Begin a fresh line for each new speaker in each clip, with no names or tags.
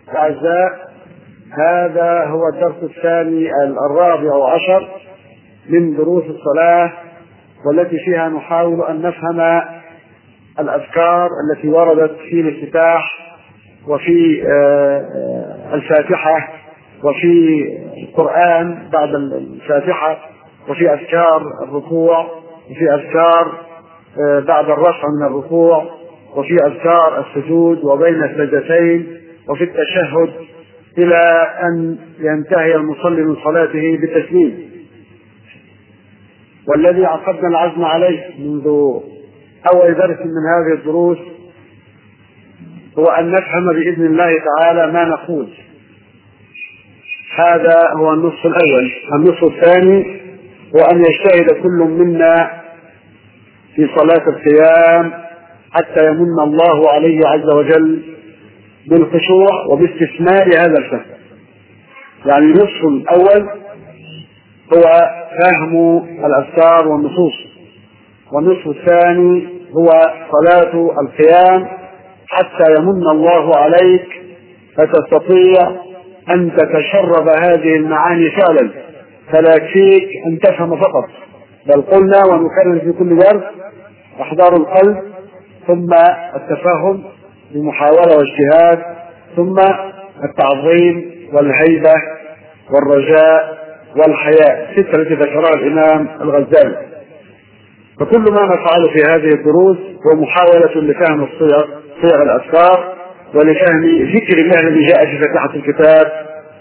أعزاء هذا هو الدرس الثاني الرابع عشر من دروس الصلاة والتي فيها نحاول أن نفهم الأذكار التي وردت في الافتتاح وفي الفاتحة وفي القرآن بعد الفاتحة وفي أذكار الركوع وفي أذكار بعد الرفع من الركوع وفي أذكار السجود وبين السجدتين وفي التشهد إلى أن ينتهي المصلي من صلاته بالتسليم والذي عقدنا العزم عليه منذ أول درس من هذه الدروس هو أن نفهم بإذن الله تعالى ما نقول هذا هو النصف الأول النصف الثاني هو أن يجتهد كل منا في صلاة القيام حتى يمن الله عليه عز وجل بالخشوع وباستثمار هذا الفهم يعني النصف الأول هو فهم الأذكار والنصوص والنصف الثاني هو صلاة القيام حتى يمن الله عليك فتستطيع أن تتشرب هذه المعاني فعلا فلا يكفيك أن تفهم فقط بل قلنا ونكرر في كل درس إحضار القلب ثم التفهم بمحاولة واجتهاد ثم التعظيم والهيبة والرجاء والحياء ستة التي ذكرها الإمام الغزالي فكل ما نفعله في هذه الدروس هو محاولة لفهم الصيغ صيغ الأذكار ولفهم ذكر الله الذي جاء في فاتحة الكتاب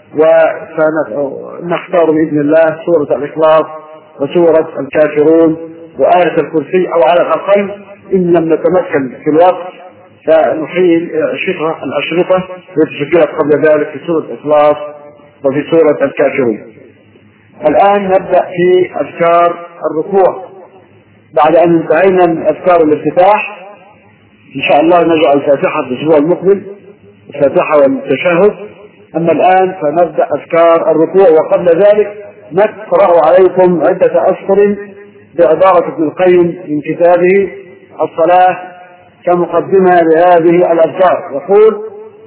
ونختار بإذن الله سورة الإخلاص وسورة الكافرون وآية الكرسي أو على الأقل إن لم نتمكن في الوقت فنحيل الأشرطة الأشرطة التي سجلت قبل ذلك في سورة الإخلاص وفي سورة الكافرون. الآن نبدأ في أذكار الركوع بعد أن انتهينا من أذكار الافتتاح إن شاء الله نجعل الفاتحة في الأسبوع المقبل الفاتحة والتشهد أما الآن فنبدأ أذكار الركوع وقبل ذلك نقرأ عليكم عدة أسطر بعبارة ابن القيم من كتابه الصلاة كمقدمة لهذه الأذكار يقول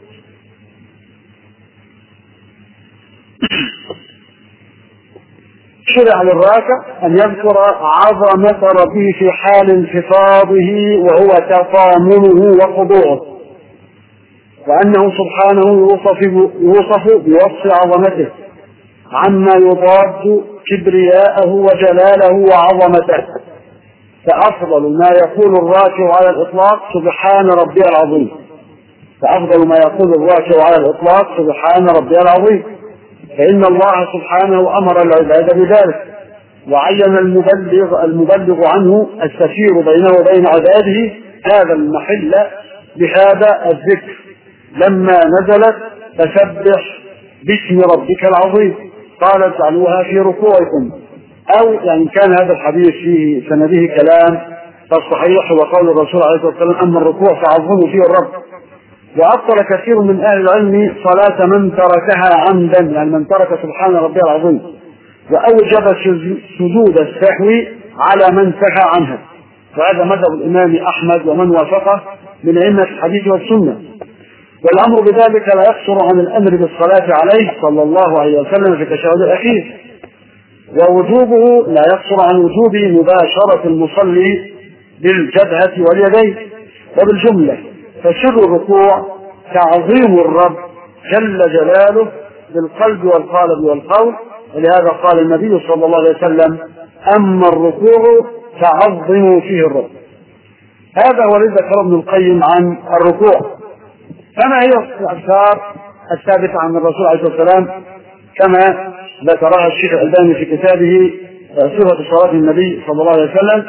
شرع للراكع أن يذكر عظمة ربه في حال انخفاضه وهو تطامنه وخضوعه وأنه سبحانه يوصف يوصف بوصف عظمته عما يضاد كبرياءه وجلاله وعظمته فأفضل ما يقول الراكع على الإطلاق سبحان ربي العظيم فأفضل ما يقول الراكع على الإطلاق سبحان ربي العظيم فإن الله سبحانه أمر العباد بذلك وعين المبلغ المبلغ عنه السفير بينه وبين عباده هذا المحل بهذا الذكر لما نزلت فسبح باسم ربك العظيم قال اجعلوها في ركوعكم او يعني كان هذا الحديث في سنده كلام فالصحيح هو قول الرسول عليه الصلاه والسلام اما الركوع فعظموا فيه الرب وأبطل كثير من أهل العلم صلاة من تركها عمدا يعني من ترك سبحان ربي العظيم وأوجب سجود السهو على من سهى عنها وهذا مذهب الإمام أحمد ومن وافقه من أئمة الحديث والسنة والأمر بذلك لا يقصر عن الأمر بالصلاة عليه صلى الله عليه وسلم في التشهد الأخير ووجوبه لا يقصر عن وجوب مباشرة المصلي بالجبهة واليدين وبالجملة فسر الركوع تعظيم الرب جل جلاله بالقلب والقالب والقول ولهذا قال النبي صلى الله عليه وسلم أما الركوع فعظموا فيه الرب هذا هو الذي ذكر ابن القيم عن الركوع فما هي الأذكار الثابتة عن الرسول عليه الصلاة والسلام كما ذكرها الشيخ الألباني في كتابه صفة صلاة النبي صلى الله عليه وسلم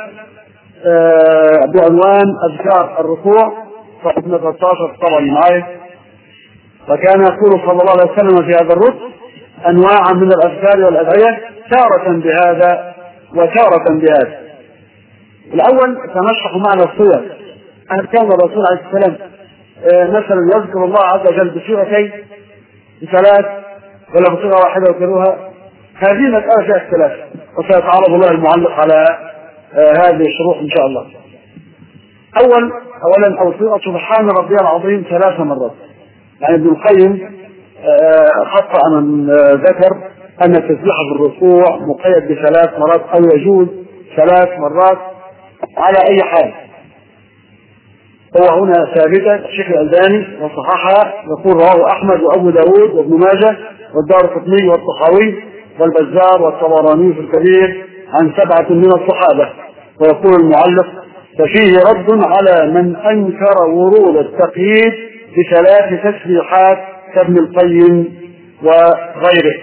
بعنوان أذكار الركوع صفحة 13 طبعا معايا وكان يقول صلى الله عليه وسلم في هذا الركن أنواعا من الأذكار والأدعية تارة بهذا وتارة بهذا الأول تنشح معنى الصور هل كان الرسول عليه السلام مثلا يذكر الله عز وجل بصيغتين بثلاث ولا بصيغة واحدة وكروها هذه مسألة فيها اختلاف وسيتعرض الله المعلق على هذه الشروح إن شاء الله أول أولا أو صيغة سبحان ربي العظيم ثلاث مرات يعني ابن القيم آه، خطأ من آه، ذكر أن التسبيح في الركوع مقيد بثلاث مرات أو يجوز ثلاث مرات على أي حال هو هنا ثابتة الشيخ الألباني وصححها يقول رواه أحمد وأبو داود وابن ماجه والدار القطني والطحاوي والبزار والطبراني في الكبير عن سبعة من الصحابة ويقول المعلق ففيه رد على من أنكر ورود التقييد بثلاث تسبيحات كابن القيم وغيره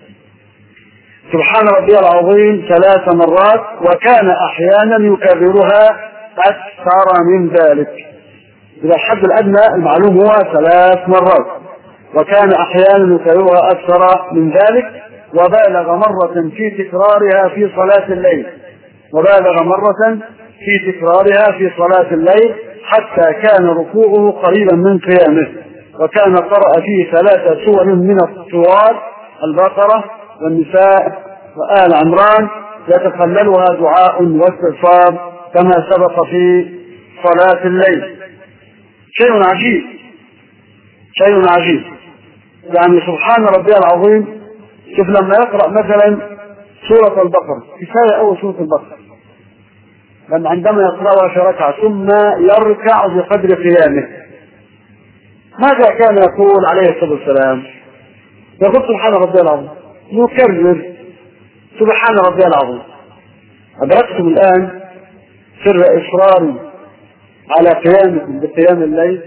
سبحان ربي العظيم ثلاث مرات وكان أحيانا يكررها أكثر من ذلك إذا الحد الأدنى المعلوم هو ثلاث مرات وكان أحيانا يكررها أكثر من ذلك وبالغ مرة في تكرارها في صلاة الليل وبالغ مرة في تكرارها في صلاة الليل حتى كان ركوعه قريبا من قيامه وكان قرأ فيه ثلاث سور من الطوال البقرة والنساء وآل عمران يتخللها دعاء واستغفار كما سبق في صلاة الليل شيء عجيب شيء عجيب يعني سبحان ربي العظيم شوف لما يقرأ مثلا سورة البقرة كفاية أول سورة البقرة لما عندما يقرأها في ركعة ثم يركع بقدر قيامه ماذا كان يقول عليه الصلاة والسلام يقول سبحان ربي العظيم يكرر سبحان ربي العظيم أدركتم الآن سر إصراري على قيام بقيام الليل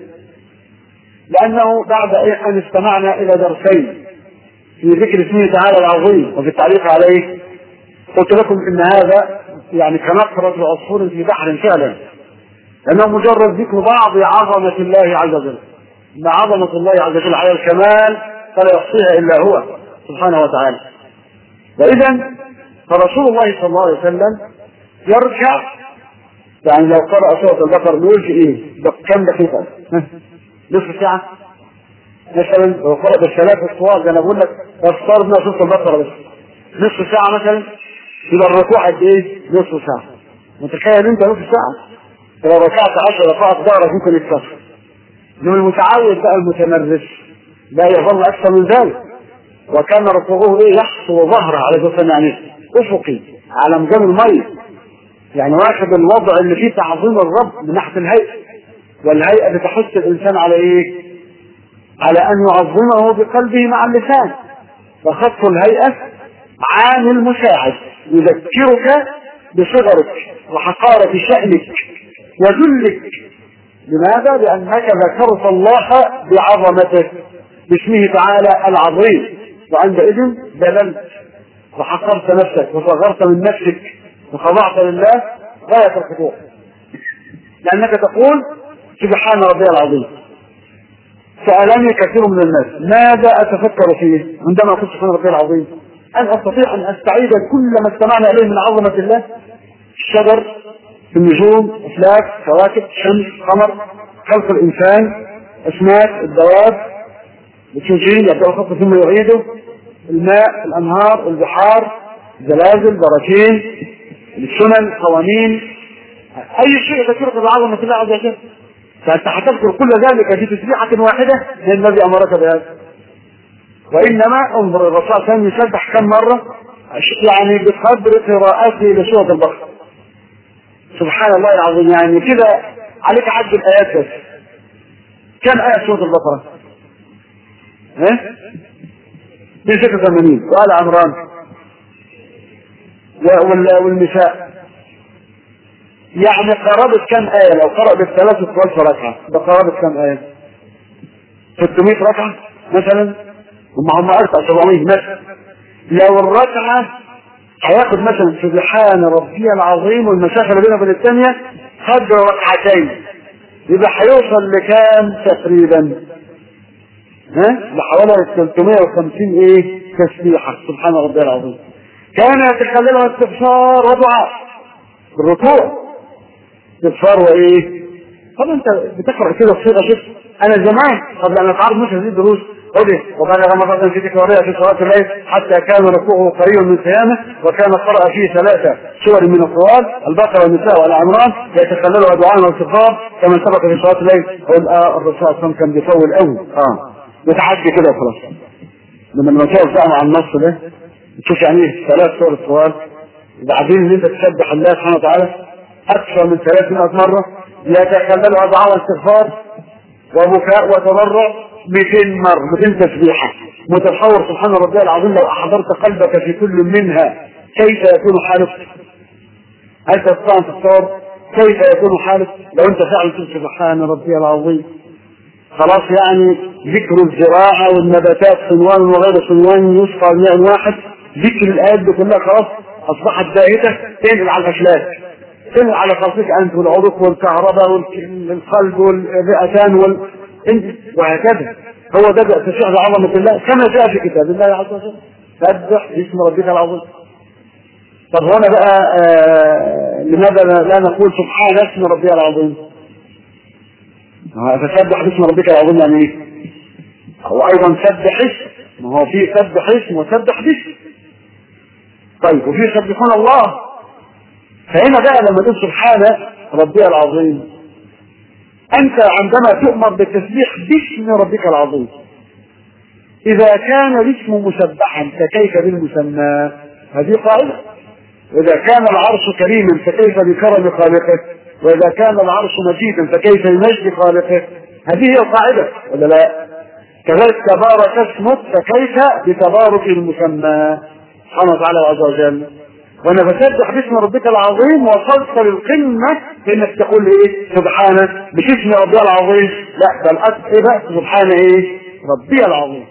لأنه بعد أن استمعنا إلى درسين في ذكر اسمه تعالى العظيم وفي التعليق عليه قلت لكم ان هذا يعني كنقرة عصفور في بحر فعلا لانه مجرد ذكر بعض عظمة الله عز وجل ان عظمة الله عز وجل على الكمال فلا يحصيها الا هو سبحانه وتعالى واذا فرسول الله صلى الله عليه وسلم يركع يعني لو قرأ سورة البقرة نقول في ايه؟ كم دقيقة؟ نصف ساعة؟ مثلا لو قرأ بالثلاث الطوال ده انا بقول لك افترضنا سورة البقرة بس نصف ساعة مثلا يبقى الركوع قد ايه؟ نصف ساعة متخيل انت نصف ساعة؟ لو ركعت 10 ركعات ظهرك ممكن يتكسر انما المتعود بقى المتمرس لا يظل اكثر من ذلك وكان ركوعه ايه يحصل ظهره على جسم يعني افقي على مجال المية يعني واخد الوضع اللي فيه تعظيم الرب من ناحيه الهيئه والهيئه بتحث الانسان على ايه؟ على ان يعظمه بقلبه مع اللسان فخط الهيئه عامل مساعد يذكرك بصغرك وحقارة شأنك وذلك لماذا؟ لأنك ذكرت الله بعظمته باسمه تعالى العظيم وعندئذ دللت وحقرت نفسك وصغرت من نفسك وخضعت لله غاية الخضوع لأنك تقول سبحان ربي العظيم سألني كثير من الناس ماذا أتفكر فيه عندما أقول سبحان ربي العظيم أن أستطيع أن أستعيد كل ما استمعنا إليه من عظمة الله الشجر النجوم أفلاك كواكب شمس قمر خلق الإنسان أسماك الدواب التنجيل يبدأ الخلق ثم يعيده الماء الأنهار البحار زلازل براكين السنن القوانين أي شيء يذكرك بعظمة الله عز وجل فأنت هتذكر كل ذلك في تسبيحة واحدة من الذي أمرك بهذا وإنما انظر الرسول كان يسبح كم مرة يعني بقدر قراءته لسورة البقرة سبحان الله العظيم يعني كده عليك عد الآيات بس كم آية سورة البقرة؟ ها؟ 86 وآل عمران والنساء يعني قرابة كم آية لو قرأ بالثلاث والف ركعة ده قرابة كم آية 600 ركعة مثلا هم هم أربع 700 مثلا لو الركعة هياخد مثلا سبحان ربي العظيم والمسافة اللي بينها وبين الثانية قدر ركعتين يبقى هيوصل لكام تقريبا؟ ها؟ لحوالي 350 ايه؟ تسبيحة سبحان ربي العظيم. كان يتخللها استغفار ودعاء بالركوع استغفار وايه؟ طب انت بتقرا كده بصيغه شوف انا زمان قبل ان اتعرض مثل هذه الدروس قولي وبلغ مرة في تكرارها في صلاة الليل حتى كان ركوعه قريبا من قيامه وكان قرأ فيه ثلاثة سور من الطوال البقرة والنساء والعمران يتخللها دعاء واستغفار كما سبق في صلاة الليل قل آه الرسول صلى الله عليه وسلم كان بيطول قوي اه وتعدي كده وخلاص لما لما تقف بقى مع النص ده تشوف يعني ايه ثلاث صور الطوال وبعدين ان انت تسبح الله سبحانه وتعالى اكثر من 300 مره يتخلل اضعاف استغفار وبكاء وتضرع 200 مره 200 تسبيحه متصور سبحان ربي العظيم لو احضرت قلبك في كل منها كيف يكون حالك؟ هل تستطيع ان تتصور كيف يكون حالك لو انت فعلا تقول سبحان ربي العظيم خلاص يعني ذكر الزراعة والنباتات صنوان وغير صنوان يسقى الماء واحد ذكر الآيات دي كلها خلاص أصبحت باهتة تنقل على الأفلاك تنقل على خلقك أنت والعروق والكهرباء والقلب والرئتان وال... انت وهكذا هو ده تشعر بعظمة الله كما جاء في كتاب الله عز وجل سبح اسم ربك العظيم طب هنا بقى آه لماذا لا نقول سبحان اسم ربي العظيم فسبح باسم ربك العظيم يعني ايه؟ هو ايضا سبح اسم ما هو في سبح اسم وسبح باسم طيب وفي سبحون الله فهنا بقى لما تقول سبحان ربي العظيم انت عندما تؤمر بالتسبيح باسم ربك العظيم اذا كان الاسم مسبحا فكيف بالمسمى هذه قاعده واذا كان العرش كريما فكيف بكرم خالقه واذا كان العرش مجيدا فكيف بمجد خالقه هذه هي القاعده ولا لا كذلك تبارك اسمك فكيف بتبارك المسمى سبحانه وتعالى عز وجل وانا بسبح باسم ربك العظيم وصلت للقمه انك تقول ايه سبحانه مش اسم ربي العظيم لا بل ايه بقى سبحان ايه ربي العظيم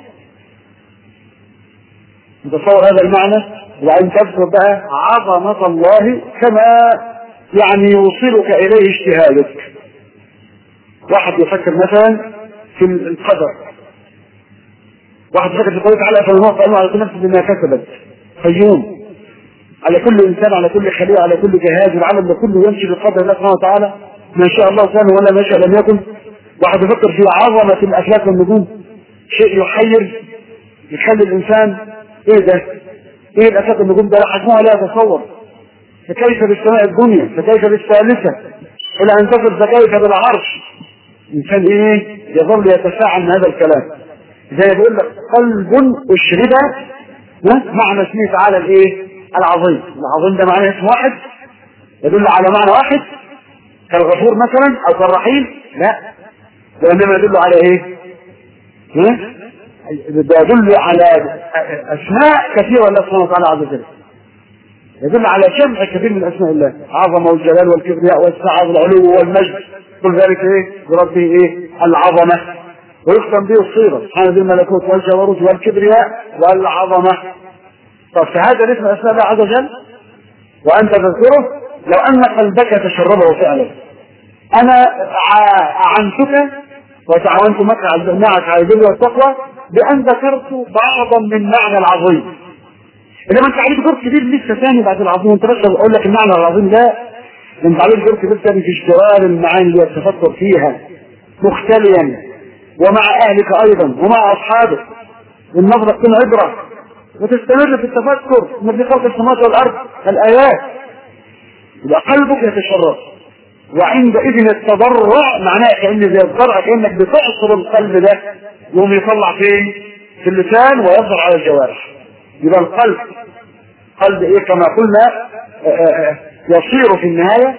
نتصور هذا المعنى وبعدين تذكر بقى عظمة الله كما يعني يوصلك إليه اجتهادك واحد يفكر مثلا في القدر واحد يفكر في قوله تعالى فالموت قالوا على كل نفس بما كسبت قيوم على كل انسان على كل خلية على كل جهاز العالم ده كله يمشي بقدر الله سبحانه وتعالى ما شاء الله كان ولا ما شاء لم يكن واحد يفكر في عظمة الافلاك والنجوم شيء يحير يخلي الانسان ايه ده ايه الافلاك والنجوم ده حجمها لا يتصور فكيف بالسماء الدنيا فكيف بالثالثة الى ان تصل فكيف بالعرش الانسان ايه يظل يتساءل من هذا الكلام زي ما بيقول لك قلب اشرب معنى اسمه تعالى الايه العظيم العظيم ده معناه اسم واحد يدل على معنى واحد كالغفور مثلا او كالرحيم لا وانما يدل على ايه ده يدل على اسماء كثيره لله سبحانه وتعالى عز وجل يدل على جمع كثير من اسماء الله عظمه والجلال والكبرياء والسعه والعلو والمجد كل ذلك ايه بربه ايه العظمه ويختم به الصيغه سبحان ذي الملكوت والجبروت والكبرياء والعظمه طب فهذا الاسم اسماء الله عز وجل وانت تذكره لو ان قلبك تشربه فعلا انا اعنتك وتعاونت معك على البر والتقوى بان ذكرت بعضا من معنى العظيم انما انت عليك دور كبير لسه ثاني بعد العظيم انت بس اقول لك المعنى العظيم ده انت عليك دور كبير ثاني في اشتغال المعاني اللي تفكر فيها مختليا ومع اهلك ايضا ومع اصحابك والنظرة تكون عبرة وتستمر في التفكر ان في خلق السماوات والارض الايات يبقى قلبك يتشرف وعندئذ التضرع معناه كان زي الضرع كانك بتعصر القلب ده يقوم يطلع فين؟ في اللسان ويظهر على الجوارح يبقى القلب قلب ايه كما قلنا يصير في النهايه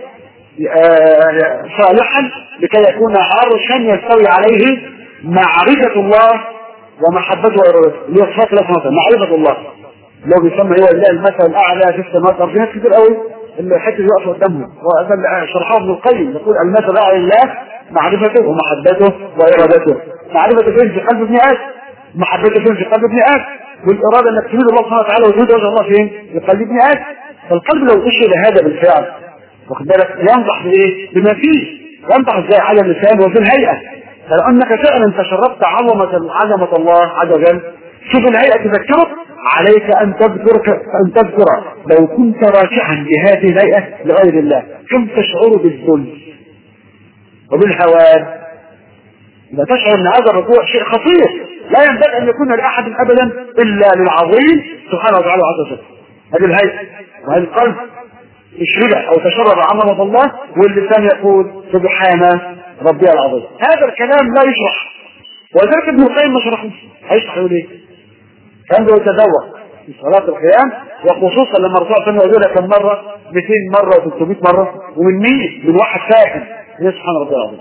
صالحا لكي يكون عرشا يستوي عليه معرفة الله ومحبته وإرادته اللي هي صفات الله سبحانه معرفة الله لو بيسمى هو الله المثل الأعلى في السماوات والأرض ناس كتير قوي اللي حتى يقف قدامهم وهذا شرحه ابن القيم يقول المثل الأعلى لله معرفته ومحبته وإرادته معرفته فين في قلب ابن آدم محبته فين في قلب ابن آدم والإرادة أنك تريد الله سبحانه وتعالى وتريد وجه الله فين في قلب ابن آدم فالقلب لو أشهد هذا بالفعل واخد بالك ينضح بايه؟ بما فيه ينضح ازاي على اللسان وفي الهيئه فلو انك فعلا تشربت عظمه عظمه الله عز وجل شوف الهيئه تذكرك عليك ان تذكر ان تذكر لو كنت راكعا بهذه الهيئه لغير الله كم تشعر بالذل وبالهوان لا تشعر ان هذا الركوع شيء خطير لا ينبغي ان يكون لاحد ابدا الا للعظيم سبحانه وتعالى عز وجل هذه الهيئه وهذا القلب اشرب او تشرب عظمة الله واللسان يقول سبحان ربي العظيم هذا الكلام لا يشرح وذلك ابن القيم ما شرحوش هيشرح يقول ايه؟ كان بيتذوق في صلاة القيام وخصوصا لما الرسول صلى الله عليه وسلم كم مرة 200 مرة و300 مرة ومن مين؟ من واحد فاهم يا سبحان ربي العظيم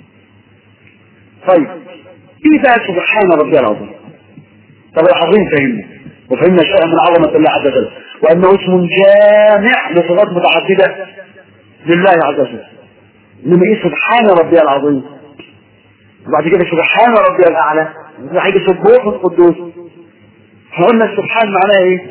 طيب ايه بقى سبحان ربي العظيم طب العظيم فهمنا وفهمنا شيئا من عظمة الله عز وجل وانه اسم جامع لصفات متعددة لله عز وجل انما ايه سبحان ربي العظيم وبعد كده سبحان ربي الاعلى وبعد كده سبوح القدوس احنا قلنا السبحان معناه ايه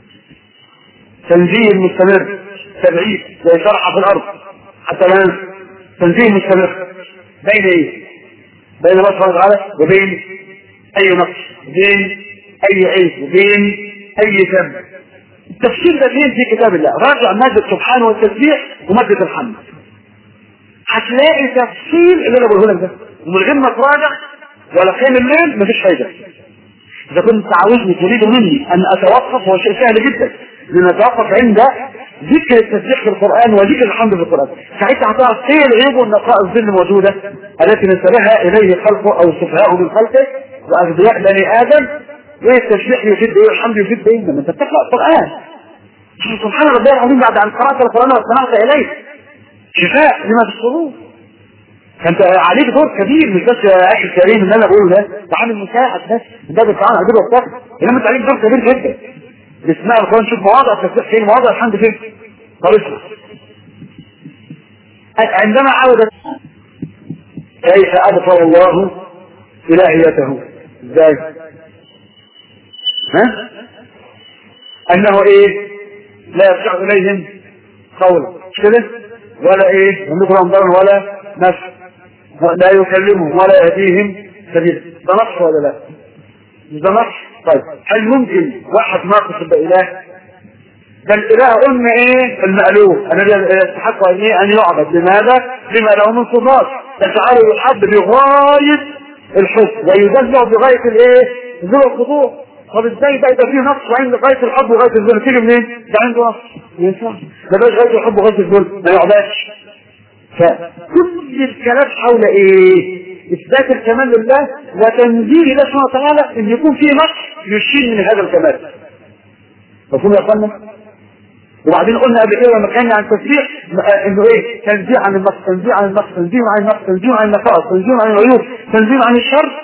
تنزيه مستمر تبعيد زي شرع في الارض حتى الان تنزيه مستمر بين ايه بين الله سبحانه وتعالى وبين اي نقص وبين اي عيب وبين اي ذنب التفسير ده فين في كتاب الله راجع مادة سبحانه والتسبيح ومادة الحمد هتلاقي تفصيل اللي انا بقوله لك ده ومن غير ما تراجع ولا قيام الليل مفيش فايده اذا كنت عاوزني تريد مني ان اتوقف هو شيء سهل جدا لان اتوقف عند ذكر التسبيح في القران وذكر الحمد في القران ساعتها هتعرف ايه العيب والنقاء الظل موجوده التي نسبها اليه خلقه او سفهاء من خلقه واغبياء بني ادم وايه التسبيح يفيد ايه والحمد يفيد ايه لما انت بتقرا القران سبحان ربي العظيم بعد ان قرات القران واستمعت اليه شفاء لما في الصدور فانت عليك دور كبير مش بس يا اخي الكريم اللي انا بقوله ده ده عامل مساعد بس ده بتعامل عدد وقتك انما انت عليك دور كبير جدا اسمع القران شوف مواضع التسبيح فين مواضع الحمد فين طب اسمع عندما عاود كيف ابصر الله الهيته ازاي ها انه ايه لا يرجع اليهم قولا مش كده ولا ايه يملك انظارا ولا نفس لا يكلمهم ولا يهديهم سبيلا ده نقص ولا لا ده نقص طيب هل ممكن واحد ناقص يبقى اله ده الاله قلنا ايه المألوف الذي يستحق ان ايه ان يعبد لماذا لما له من صفات تجعله يحب بغايه الحب ويدلع بغايه الايه ذو الخضوع طب ازاي ده يبقى فيه نقص وعند غايه الحب وغايه الذل تيجي منين؟ ده عنده نقص ما ينفعش ده بقى غايه الحب وغايه الذل ما يعبدش فكل الكلام حول ايه؟ اثبات الكمال لله وتنزيل الله سبحانه وتعالى ان يكون فيه نقص يشيل من هذا الكمال. مفهوم يا اخوانا؟ وبعدين قلنا قبل كده لما كان عن التسبيح انه ايه؟ تنزيه عن النقص، تنزيه عن النقص، تنزيه عن النقص، تنزيه عن النقائص، تنزيه عن العيوب، تنزيه عن الشر.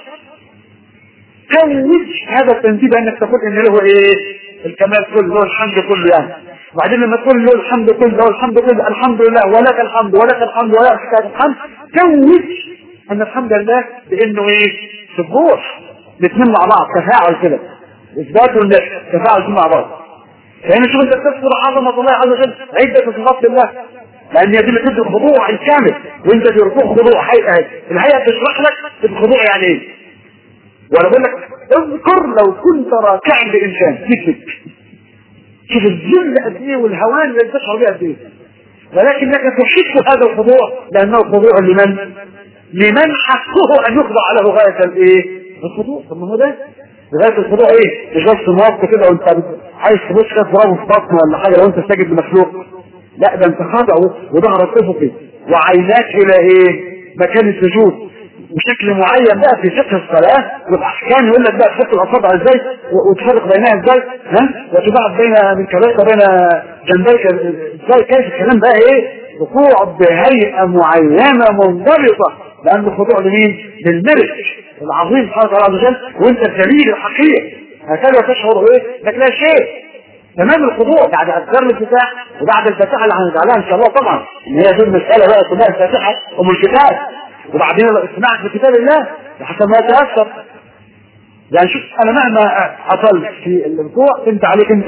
كوج هذا التنزيه بانك تقول ان له ايه؟ الكمال كله، له الحمد كله يعني. وبعدين لما تقول له الحمد كله له الحمد كله الحمد لله ولك الحمد ولك الحمد ولك الحمد كوج ان الحمد لله بانه ايه؟ سبوح الاثنين مع بعض تفاعل كده اثبات والنفي تفاعل مع بعض فهنا شوف انت بتذكر عظمه الله عز وجل عده صفات الله لان دي اللي تدي الخضوع الكامل وانت في ركوع خضوع هيئه الهيئه بتشرح لك الخضوع يعني ايه وانا بقول لك اذكر لو كنت راكعا لانسان مثلك شوف الذل قد ايه والهوان اللي تشعر بيه قد ايه ولكنك تحب هذا الخضوع لانه خضوع لمن؟ لمن حقه ان يخضع له غايه الايه؟ الخضوع طب ما هو ده غايه الخضوع ايه؟ مش بس موقف كده وانت عايز تبص كده ترابه في بطنه ولا حاجه لو انت ساجد لمخلوق لا ده انت خاضع وظهرك افقي وعيناك الى ايه؟ مكان السجود بشكل معين بقى في فقه الصلاة والأحكام يقول لك بقى تحط الأصابع ازاي وتفرق بينها ازاي ها وتبعد بين من كبيرك وبين جنبيك ازاي كيف الكلام بقى ايه ركوع بهيئة معينة منضبطة لأنه خضوع لمين؟ للملك العظيم سبحانه وتعالى عز وجل وأنت الجليل الحقيقي هكذا تشعر ايه؟ لك لا شيء تمام الخضوع بعد اذكار الافتتاح وبعد الفاتحه اللي هنجعلها ان شاء الله طبعا ان هي دي المساله بقى كلها الفاتحه ام الكتاب وبعدين اسمعك في كتاب الله حتى ما يتاثر يعني شوف انا مهما عطلت في الركوع انت عليك انت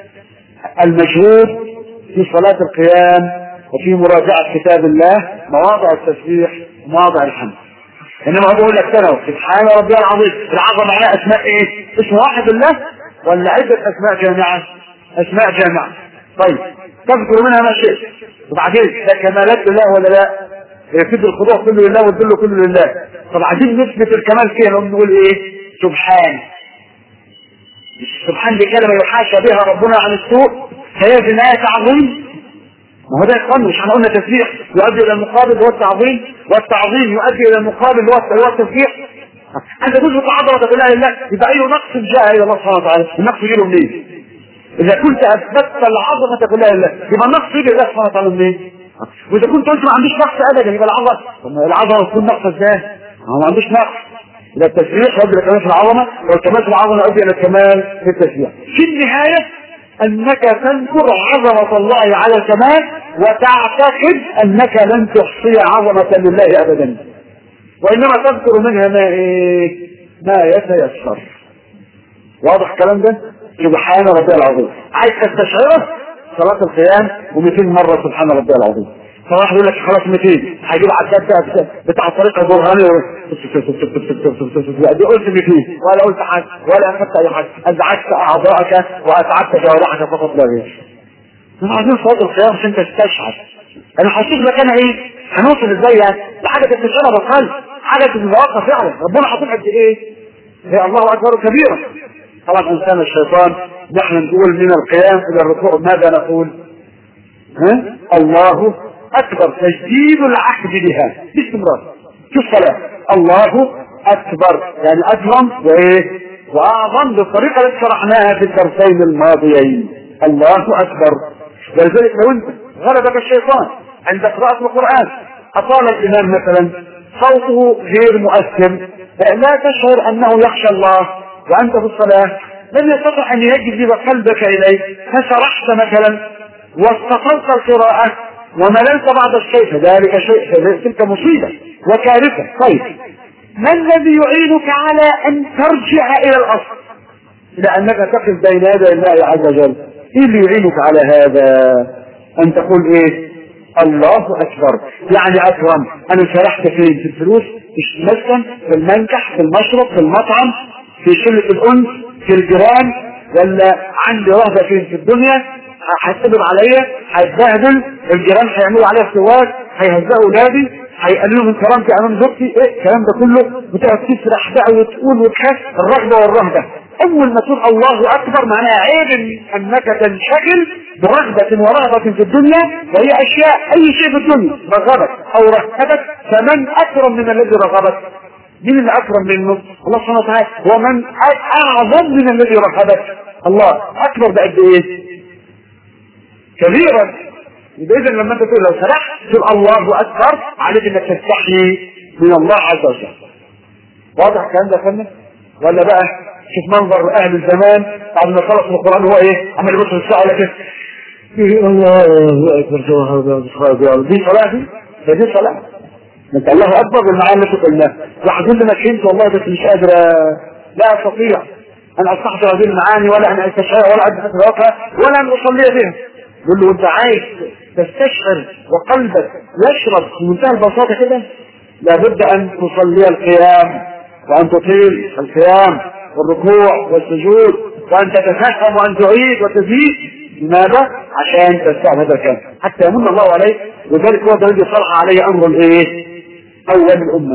المجهود في صلاة القيام وفي مراجعة كتاب الله مواضع التسبيح ومواضع الحمد انما هو بقول لك ترى سبحان ربي العظيم العظمه معناها اسماء ايه؟ اسم واحد الله ولا عدة اسماء جامعة؟ اسماء جامعة طيب تذكر منها ما شئت وبعدين ده كمالات لله ولا لا؟ يفيد الخضوع كله لله والذل كله لله طب عايزين نثبت الكمال فيها نقوم نقول ايه سبحان سبحان دي كلمه يحاشى بها ربنا عن السوء فهي في النهايه تعظيم ما هو ده يقول مش احنا قلنا تسبيح يؤدي الى المقابل اللي هو التعظيم والتعظيم يؤدي الى المقابل اللي هو التسبيح انت تثبت عظمه بالله لله يبقى اي نقص جاء الى الله سبحانه وتعالى النقص يجي له منين؟ اذا كنت اثبتت العظمه كلها لله يبقى النقص يجي لله سبحانه وتعالى منين؟ واذا كنت قلت ما عنديش نقص ابدا يبقى العظمه العظمه تكون نقص ازاي؟ هو ما عندوش نقص يبقى التسبيح يؤدي الى كمال في العظمه والكمال في العظمه يؤدي الى الكمال في التسبيح في النهايه انك تنكر عظمه الله على الكمال وتعتقد انك لن تحصي عظمه لله ابدا وانما تذكر منها ما ايه؟ ما يتيسر واضح الكلام ده؟ سبحان ربي العظيم عايز تستشعره صلاة القيام و200 مرة سبحان ربي العظيم فواحد يقول لك خلاص 200 هيجيب عداد بقى بتاع الطريقة البرهانية دي قلت 200 ولا قلت حاجة ولا أخذت أي حاجة أزعجت أعضائك وأتعبت جوارحك فقط لا غير احنا عايزين صلاة القيام عشان تستشعر انا هشوف لك انا ايه هنوصل ازاي يعني ده حاجه تستشعرها بالقلب حاجه في المواقع فعلا ربنا حاطط قد ايه هي الله اكبر كبيرا طبعا انسان الشيطان نحن نقول من القيام الى الركوع ماذا نقول؟ ها؟ الله اكبر تجديد العهد بها باستمرار في الصلاه الله اكبر يعني اكرم وايه؟ واعظم بالطريقه التي شرحناها في الدرسين الماضيين الله اكبر ولذلك لو انت غلبك الشيطان عند قراءة القرآن أطال الإمام مثلا صوته غير مؤثر لا تشعر أنه يخشى الله وأنت في الصلاة لم يستطع أن يجذب قلبك إليه فشرحت مثلا واستطلت القراءة ومللت بعض الشيء فذلك شيء تلك مصيبة وكارثة طيب ما الذي يعينك على أن ترجع إلى الأصل لأنك تقف بين يدي الله عز وجل ايه اللي يعينك على هذا ان تقول ايه الله اكبر يعني اكرم انا شرحت فين في الفلوس في المسكن في المنكح في المشرب في المطعم في شلة الانس في الجيران ولا عندي رهبة فين في الدنيا هيتقبض عليا هيتبهدل الجيران هيعملوا عليا سواك هيهزقوا اولادي هيقللوا من كرامتي امام زوجتي ايه الكلام ده كله بتقعد تسرح بقى وتقول وتخاف الرغبه والرهبه اول ما تقول الله اكبر معناها عيب انك تنشغل برغبة ورهبة في الدنيا وهي اشياء اي شيء في الدنيا رغبك او رهبك فمن اكرم من الذي رغبك مين اللي اكرم منه الله سبحانه وتعالى ومن اعظم من الذي رغبك الله اكبر بقد ايه كبيرا يبقى اذا لما انت تقول لو سرحت تقول الله اكبر عليك انك تستحي من الله عز وجل واضح الكلام ده يا فندم ولا بقى شوف منظر اهل الزمان بعد ما خلص من القران هو ايه عمال يبص في الساعه ولا كده الله اكبر دي صلاه دي ده دي صلاه انت الله اكبر بالمعاني اللي قلناها واحد يقول لي انا فهمت والله بس مش قادر لا استطيع ان استحضر هذه المعاني ولا ان استشعر ولا ان اتذكرها ولا ان اصلي بها يقول له انت عايز تستشعر وقلبك يشرب بمنتهى البساطه كده لابد ان تصلي القيام وان تطيل القيام والركوع والسجود وان تتفهم وان تعيد وتزيد لماذا؟ عشان تستوعب هذا الكلام حتى يمن الله عليك وذلك هو الذي صرح عليه امر الايه؟ اول الامه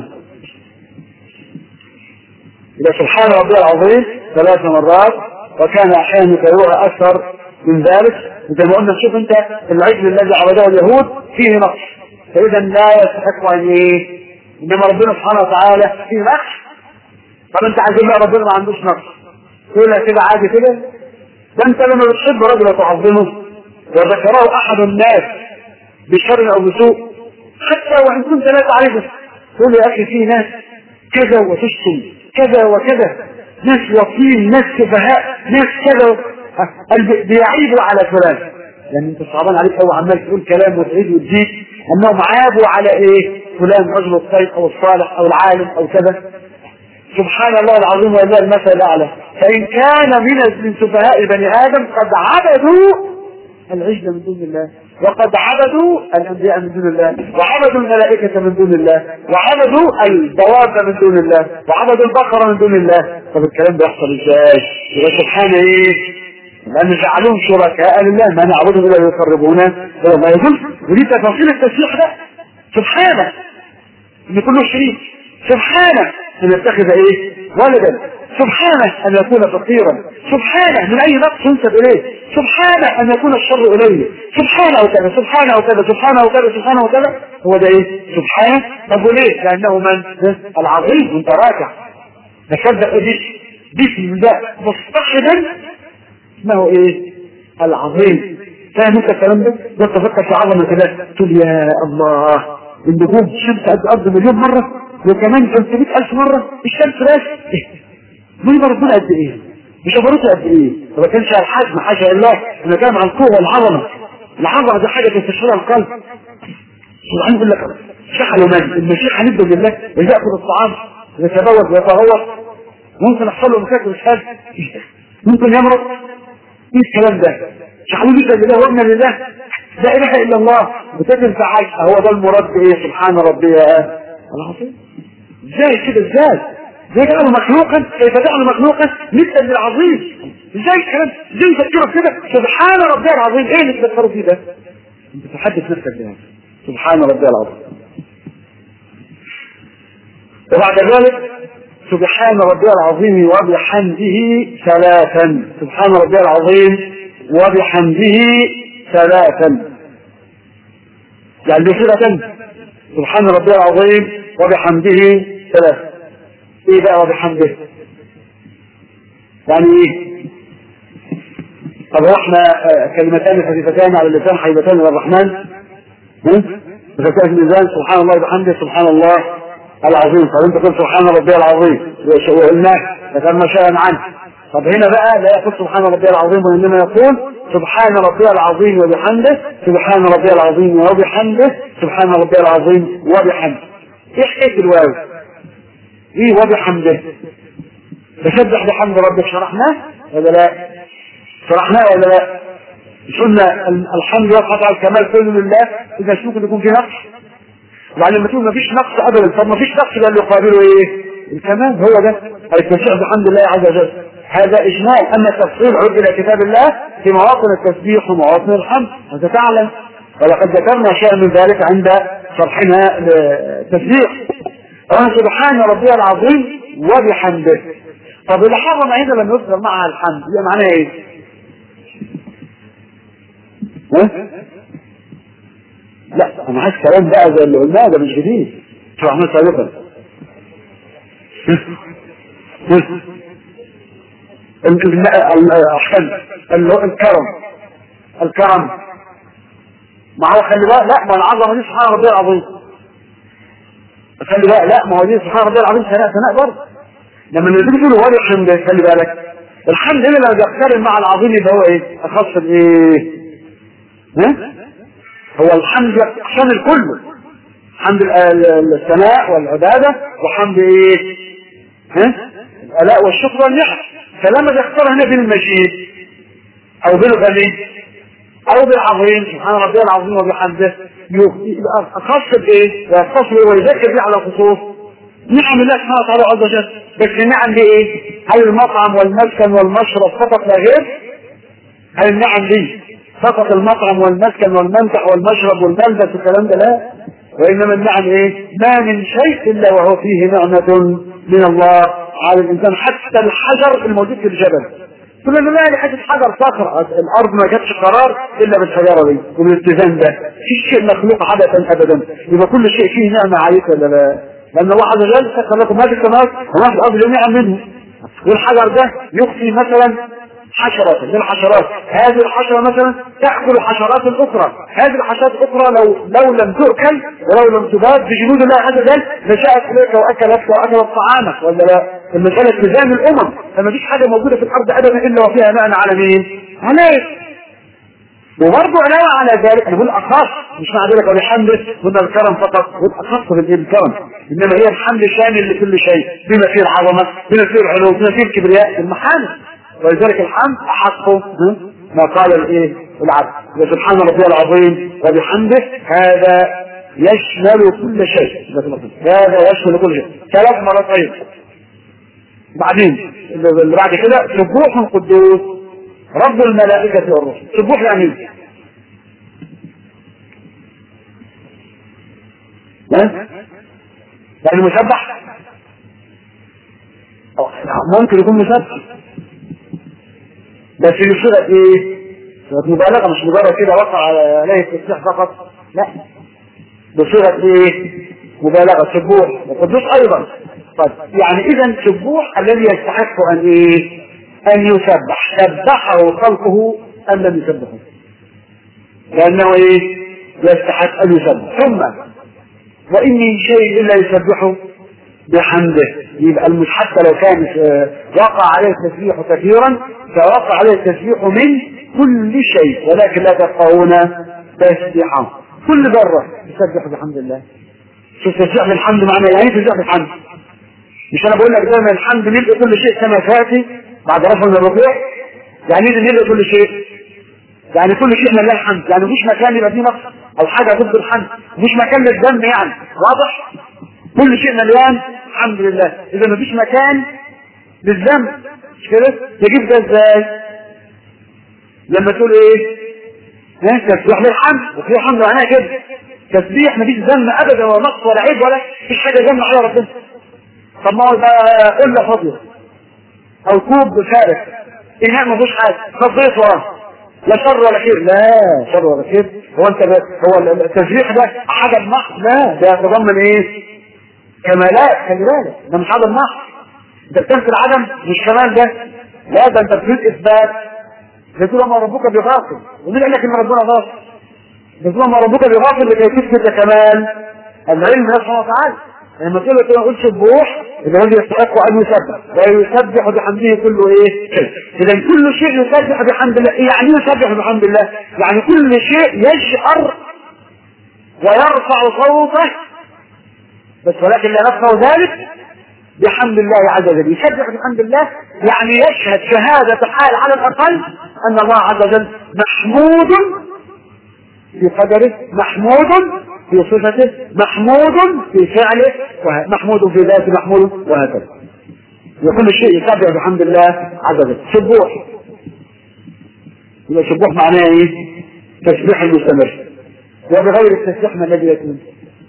إذا سبحان ربي العظيم ثلاث مرات وكان أحيانا يكررها أكثر من ذلك زي ما قلنا شوف أنت العجل الذي عبده اليهود فيه نقص فإذا لا يستحق أن إيه؟ إنما ربنا سبحانه وتعالى فيه نقص طب أنت عايز بقى ربنا ما عندوش نقص تقولها كده عادي كده ده أنت لما بتحب رجل تعظمه وذكره أحد الناس بشر أو بسوء حتى وإن كنت لا تعرفه تقول يا أخي في ناس كذا وتشتم كذا وكذا ناس وطين ناس سفهاء ناس كذا بيعيبوا على فلان لان انت صعبان عليك قوي عمال تقول كلام وتعيد وتزيد انهم عابوا على ايه فلان رجل الطيب او الصالح او العالم او كذا سبحان الله العظيم ولله المثل الاعلى فان كان من من سفهاء بني ادم قد عبدوا العجل من دون الله وقد عبدوا الانبياء من دون الله وعبدوا الملائكة من دون الله وعبدوا الدواب من دون الله وعبدوا البقرة من دون الله طب الكلام ده يحصل ازاي؟ يبقى سبحان ايه؟ لأن جعلوهم شركاء لله ما نعبدهم إلا ليقربونا إلى الله يقول ودي تفاصيل التسبيح ده سبحانه إن كله شريك سبحانه أن يتخذ إيه؟ ولدا سبحانه أن يكون فقيرا سبحانه من أي نقص ينسب إليه سبحانه أن يكون الشر إليه سبحانه وكذا سبحانه وكذا سبحانه وكذا سبحانه وكذا هو ده إيه سبحانه طب وليه لأنه من العظيم وانت راكع تصدق دي بسم الله مستحدا اسمه ايه العظيم فاهم انت الكلام ده ده تفكر في عظمه كده تقول يا الله النجوم الشمس قد ارض مليون مره وكمان 300000 مره الشمس بس مين ربنا قد ايه بجبروته قد ايه ما كانش على الحجم حاشا لله انا كان على القوه والعظمه العظمه دي حاجه تستشعرها القلب سبحان يقول لك شحن من المسيح هنبدا بالله ياكل الطعام يتبول ويتغوط ممكن يحصل له مشاكل مش عارف ممكن يمرض ايه الكلام ده شحن بك لله وابن لله لا اله الا الله وتجد عايش هو ده المراد بايه سبحان ربي العظيم ازاي كده ازاي ازاي جعله مخلوقا كيف جعله مخلوقا مثل للعظيم ازاي الكلام ازاي يفكروا في كده سبحان ربي العظيم ايه اللي تفكروا فيه ده انت تحدث نفسك بهذا سبحان ربي العظيم وبعد ذلك سبحان ربي العظيم وبحمده ثلاثا سبحان ربي العظيم وبحمده ثلاثا يعني بصيغة سبحان ربي العظيم وبحمده ثلاثا ايه بقى وبحمده يعني ايه طب هو احنا كلمتان خفيفتان على اللسان حبيبتان للرحمن خفيفتان في الميزان سبحان الله وبحمده سبحان الله العظيم طب انت قلت سبحان ربي العظيم وقلناه ذكرنا شيئا عنه طب هنا بقى لا يقول سبحان ربي العظيم وانما يقول سبحان ربي العظيم وبحمده سبحان ربي العظيم وبحمده سبحان ربي العظيم وبحمده ايه حكايه الواو ايه وبحمده تسبح بحمد ربك شرحناه ولا لا شرحناه ولا لا قلنا الحمد لله قطع الكمال كله لله اذا مش ممكن يكون في نقص وبعد لما تقول ما فيش نقص ابدا طب ما فيش نقص ده اللي يقابله ايه الكمال هو ده التسبيح بحمد الله عز وجل هذا اجمال اما التفصيل عد الى كتاب الله في مواطن التسبيح ومواطن الحمد انت تعلم ولقد ذكرنا شيئا من ذلك عند شرحنا للتسبيح سبحان ربي العظيم وبحمده طب اللي حرم عيدا لم يذكر معها الحمد يبقى معناها ايه؟ ها؟ لا انا عايز كلام بقى زي اللي قلناه ده مش جديد شرحناه سابقا الكرم الكرم ما هو خلي بالك لا ما العظمه دي سبحان ربي العظيم خلي بالك لا ما هو دي سبحان ربي العظيم ثناء ثناء برضه لما اللي تيجي تقول ولي الحمد خلي بالك الحمد هنا لما بيقترن مع العظيم يبقى هو ايه؟ اخص بايه؟ ها؟ هو الحمد شامل كله حمد الثناء والعبادة وحمد ايه؟ ها؟ الآلاء والشكر والنعم فلما بيختار هنا بين المجيد او بالغني او بالعظيم سبحان ربي العظيم وبحمده يبقى اخص بايه؟ ويختص بايه ويذكر به على خصوص نعم الله سبحانه وتعالى عز وجل بس النعم دي ايه؟ هل المطعم والمسكن والمشرب فقط لا غير؟ هل النعم دي فقط المطعم والمسكن والمنفع والمشرب والملبس والكلام ده لا وانما النعم ايه؟ ما من شيء الا وهو فيه نعمة من الله على الانسان حتى الحجر الموجود في الجبل تقول له لا دي حته حجر صخر الارض ما جاتش قرار الا بالحجاره دي والالتزام ده في شيء مخلوق عبثا ابدا يبقى كل شيء فيه نعمه عليك ولا لا؟ لان الله عز وجل سخر لكم ما في السماوات وما في الارض جميعا منه والحجر ده يخفي مثلا حشرة من الحشرات هذه الحشرة مثلا تأكل الحشرات الأخرى هذه الحشرات الأخرى لو لو لم تؤكل ولو لم تباد بجنود الله عز وجل لجاءت إليك وأكلتك وأكلت طعامك ولا لا المسألة التزام الأمم فما فيش حاجة موجودة في الأرض أبدا إلا وفيها معنى على مين؟ عليك وبرضه علاوة على ذلك نقول أخص مش مع ذلك وبحمده قلنا الكرم فقط نقول أخص بالكرم إنما هي الحمد شامل لكل شيء بما فيه العظمة بما فيه العلو بما فيه الكبرياء المحامد ولذلك الحمد أحقه ما قال الايه العبد سبحان ربي العظيم وبحمده هذا يشمل كل شيء هذا يشمل كل شيء ثلاث مرات ايضا بعدين اللي بعد كده سبوح قدوس رب الملائكة والروح سبوح يعني ايه؟ يعني مسبح ممكن يكون مسبح بس بصيغه ايه؟ صيغه مبالغه مش مجرد كده وقع عليه التسبيح فقط لا بصيغه ايه؟ مبالغه سبوح وقدوس ايضا طيب يعني اذا سبوح الذي يستحق ان ايه ان يسبح سبحه خلقه ام لم يسبحه لانه ايه يستحق ان يسبح ثم وان من شيء الا يسبحه بحمده يبقى المش حتى لو كان وقع عليه التسبيح كثيرا فوقع عليه التسبيح من كل شيء ولكن لا تفقهون تسبيحه كل ذره يسبح بحمد الله شوف تسبيح بالحمد معنى يعني ايه تسبيح بالحمد مش انا بقول لك دايما الحمد نلقى كل شيء كما فاتي بعد رفع من الركوع يعني ايه نلقى كل شيء يعني كل شيء لله الحمد يعني مش مكان يبقى فيه نقص او حاجه ضد الحمد مش مكان للذنب يعني واضح كل شيء مليان الحمد لله اذا مفيش مكان للذنب مش كده تجيب ده ازاي لما تقول ايه ها تسبيح للحمد وفي حمد معناها كده تسبيح مفيش ذنب ابدا ولا نقص ولا عيب ولا مفيش حاجه ذنب على ربنا طب ما هو يبقى قله فاضيه او كوب فارغ اناء ما فيهوش حاجه فضيت وراه لا شر ولا خير لا شر ولا خير هو انت هو التسبيح ده عدم محض لا ده يتضمن ايه كمالات خلي بالك ده مش عدم محض انت بتنفي العدم مش كمال ده لا ده انت بتريد اثبات بتقول ما ربك بغافل ومين قال لك ان ربنا غافل بتقول ما ربك بغافل لكي تثبت كمال العلم من سبحانه وتعالى لما تقول كده قلت سبوح يبقى هو يستحق ان يسبح ويسبح بحمده كله ايه اذا كل شيء يسبح بحمد الله يعني يسبح بحمد الله يعني كل شيء يجأر ويرفع صوته بس ولكن لا نفعه ذلك بحمد الله عز وجل يسبح بحمد الله يعني يشهد شهادة حال على الأقل أن الله عز وجل محمود في قدره محمود في صفته محمود في فعله محمود في ذاته محمود وهكذا وكل شيء يسبح بحمد الله عز وجل سبوح يبقى سبوح معناه ايه؟ تسبيح المستمر وبغير التسبيح ما الذي يكون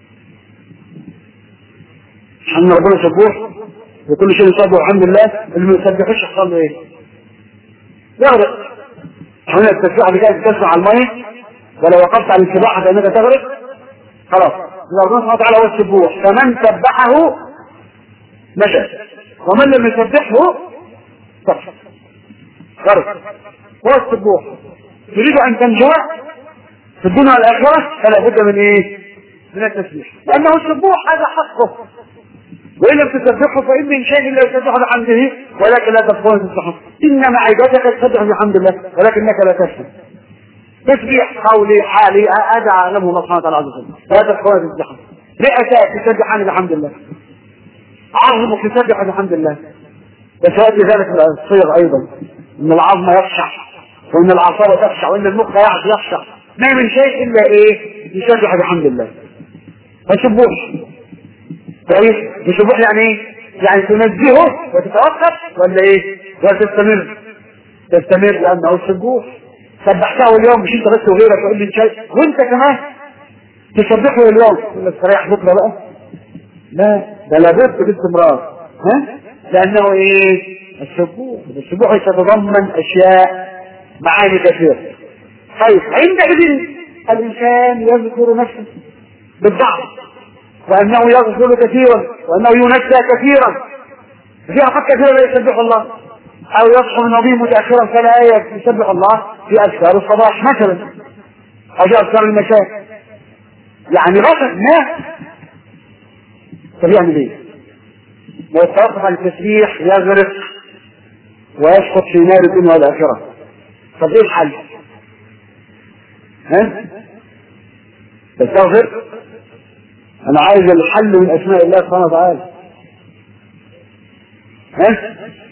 ان ربنا سبوح وكل شيء يسبح الحمد لله اللي ما يسبحش يحصل له ايه؟ يغرق هنا التسبيح اللي كانت تسبح على الميه ولو وقفت على السباحه فانك تغرق خلاص ربنا سبحانه وتعالى هو السبوح فمن سبحه نجا ومن لم يسبحه سقط غرق هو السبوح تريد ان تنجو في الدنيا والاخره فلا بد من ايه؟ من التسبيح لانه السبوح هذا حقه وإن لم تسبحه فإن من شيء إلا يسبح بحمده ولكن لا تفقهون تسبحه إنما عبادتك تسبح بحمد الله ولكنك لا تفهم تسبيح قولي حالي أدعى له الله سبحانه وتعالى عز وجل لا تفقهون تسبحه رئتك تسبحان بحمد الله عظمك تسبح بحمد الله وسيأتي ذلك الصيغ أيضا إن العظم يخشع وإن الأعصاب تخشع وإن المخ يخشع ما من شيء إلا إيه يسبح بحمد الله فسبوح كويس بسبوح يعني ايه يعني تنزهه وتتوقف ولا ايه ولا تستمر تستمر لانه السبوح سبحته اليوم مش انت بس وغيرك تقول لي شيء وانت كمان تسبحه اليوم تقول لك تريح بكره بقى لا ده لابد باستمرار ها لانه ايه السبوح السبوح يتضمن اشياء معاني كثيره طيب عندئذ الانسان يذكر نفسه بالضعف وانه يغفر كثيرا وانه ينسى كثيرا في اوقات كثيره لا يسبح الله او يصحو من نظيم متاخرا فلا يسبح الله في اذكار الصباح مثلا او في اذكار المساء يعني غفل ما طب يعمل ايه؟ لو يتوقف عن التسبيح يغرق ويسقط في نار الدنيا والاخره طب ايه الحل؟ ها؟ تستغفر انا عايز الحل من اسماء الله سبحانه وتعالى ها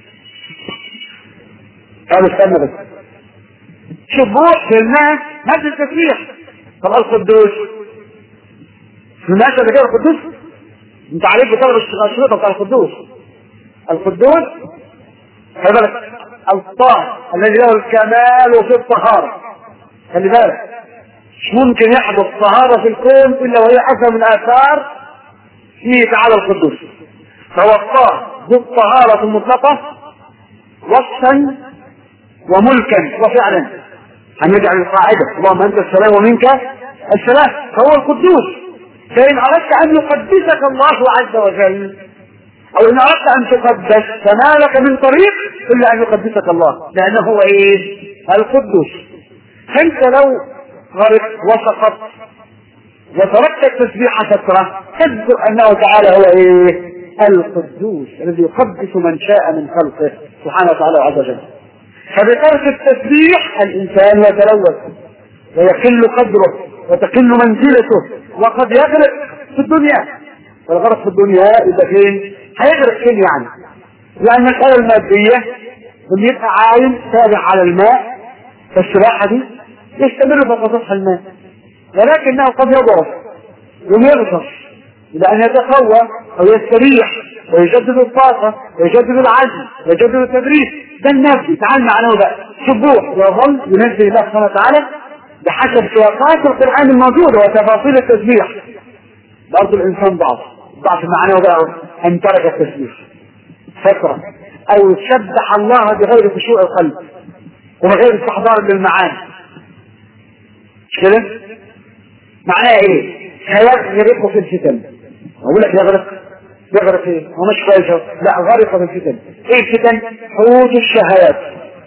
قال استنى بس شوف روح في الماء مادة التسبيح طب القدوس سمعت قبل كده القدوس انت عليك بتقرا الشريطه بتاع القدوس القدوس خلي بالك الطاهر الذي له الكمال في الطهاره خلي بالك مش ممكن يحدث طهارة في الكون إلا وهي أثر من آثار فيه تعالى القدوس فهو الطاهر ذو الطهارة المطلقة وصفا وملكا وفعلا هنجعل القاعدة اللهم أنت السلام ومنك السلام فهو القدوس فإن أردت أن يقدسك الله عز وجل او ان اردت ان تقدس فما لك من طريق الا ان يقدسك الله لانه هو ايه القدوس فانت لو غرقت وسقطت وتركت التسبيح فترة تذكر انه تعالى هو ايه القدوس الذي يقدس من شاء من خلقه سبحانه وتعالى عز وجل فبترك التسبيح الانسان يتلوث ويقل قدره وتقل منزلته وقد يغرق في الدنيا والغرق في الدنيا يبقى فين؟ هيغرق فين يعني؟ لأن المسألة المادية اللي يبقى عايم سابح على الماء فالسباحة دي يستمر في سطح الماء ولكنه قد يضعف ويغطس إلى أن يتقوى أو يستريح ويجدد الطاقة ويجدد العزم ويجدد التدريس ده النفس تعال معناه بقى سبوح ويظل ينزل الله سبحانه وتعالى بحسب سياقات القرآن الموجودة وتفاصيل التسبيح برضه الإنسان ضعف ضعف معناه بقى أن ترك التسبيح فترة أو سبح الله بغير خشوع القلب وبغير استحضار للمعاني مش كده؟ معناها ايه؟ سيغرق في الفتن اقول لك يغرق يغرق ايه؟ هو مش كويس لا غرق في الفتن ايه الفتن؟ حوت الشهوات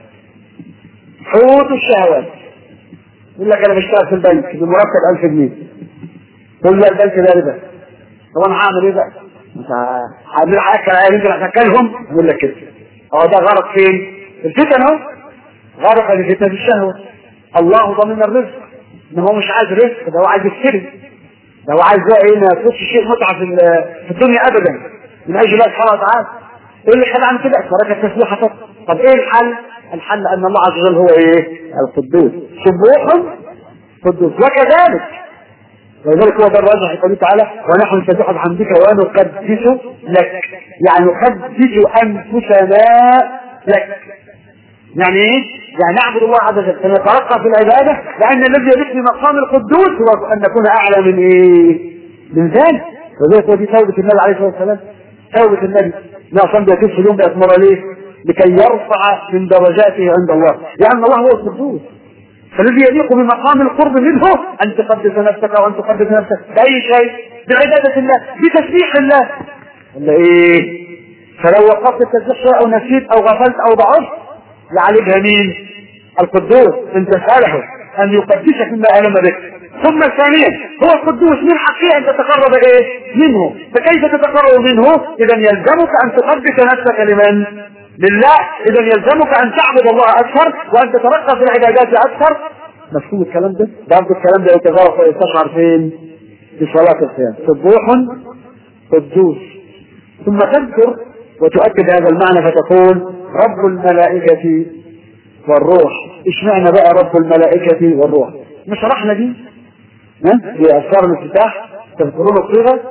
حوت الشهوات يقول لك انا بشتغل في البنك بمرتب 1000 جنيه تقول له البنك ده ربا طب انا هعمل ايه بقى؟ انت هعمل حاجه انا ينزل اتاكلهم يقول لك كده هو ده غرق فين؟ في الفتن اهو غرق في فتنه الشهوه الله ضمن الرزق ان هو مش عايز رزق ده هو عايز يشتري ده هو عايز بقى ايه ما يفوتش شيء متعه في في الدنيا ابدا من اجل الله سبحانه وتعالى ايه اللي خلى عن كده؟ ترك التسبيح فقط طب ايه الحل؟ الحل ان الله عز وجل هو ايه؟ القدوس سبوح قدوس وكذلك ولذلك هو ده الراجح يقول تعالى ونحن نسبح بحمدك ونقدس لك يعني نقدس انفسنا لك يعني ايه؟ يعني نعبد الله عز وجل فنترقى في العباده لان الذي يليق بمقام القدوس هو ان نكون اعلى من ايه؟ من ذلك وذلك هو دي توبه النبي عليه الصلاه والسلام توبه النبي ما صلى بيتوب في اليوم بأسمر ليه؟ لكي يرفع من درجاته عند الله لان الله هو القدوس فالذي يليق بمقام القرب منه ان تقدس نفسك وان تقدس نفسك باي شيء بعباده الله بتسبيح الله ولا ايه؟ فلو وقفت التسبيح شويه او نسيت او غفلت او ضعفت يعالجها مين؟ القدوس ان تساله ان يقدسك مما الم بك ثم الثانية هو القدوس من حقه ان تتقرب ايه؟ منه فكيف تتقرب منه؟ اذا يلزمك ان تقدس نفسك لمن؟ لله اذا يلزمك ان تعبد الله اكثر وان تترقى في العبادات اكثر مفهوم الكلام ده؟ برضه الكلام ده يتغرق ويستشعر فين؟ في صلاة القيام سبوح قدوس ثم تذكر وتؤكد هذا المعنى فتقول رب الملائكة والروح اشمعنى بقى رب الملائكة والروح مش شرحنا دي ها في أذكار الافتتاح تذكرون الصيغة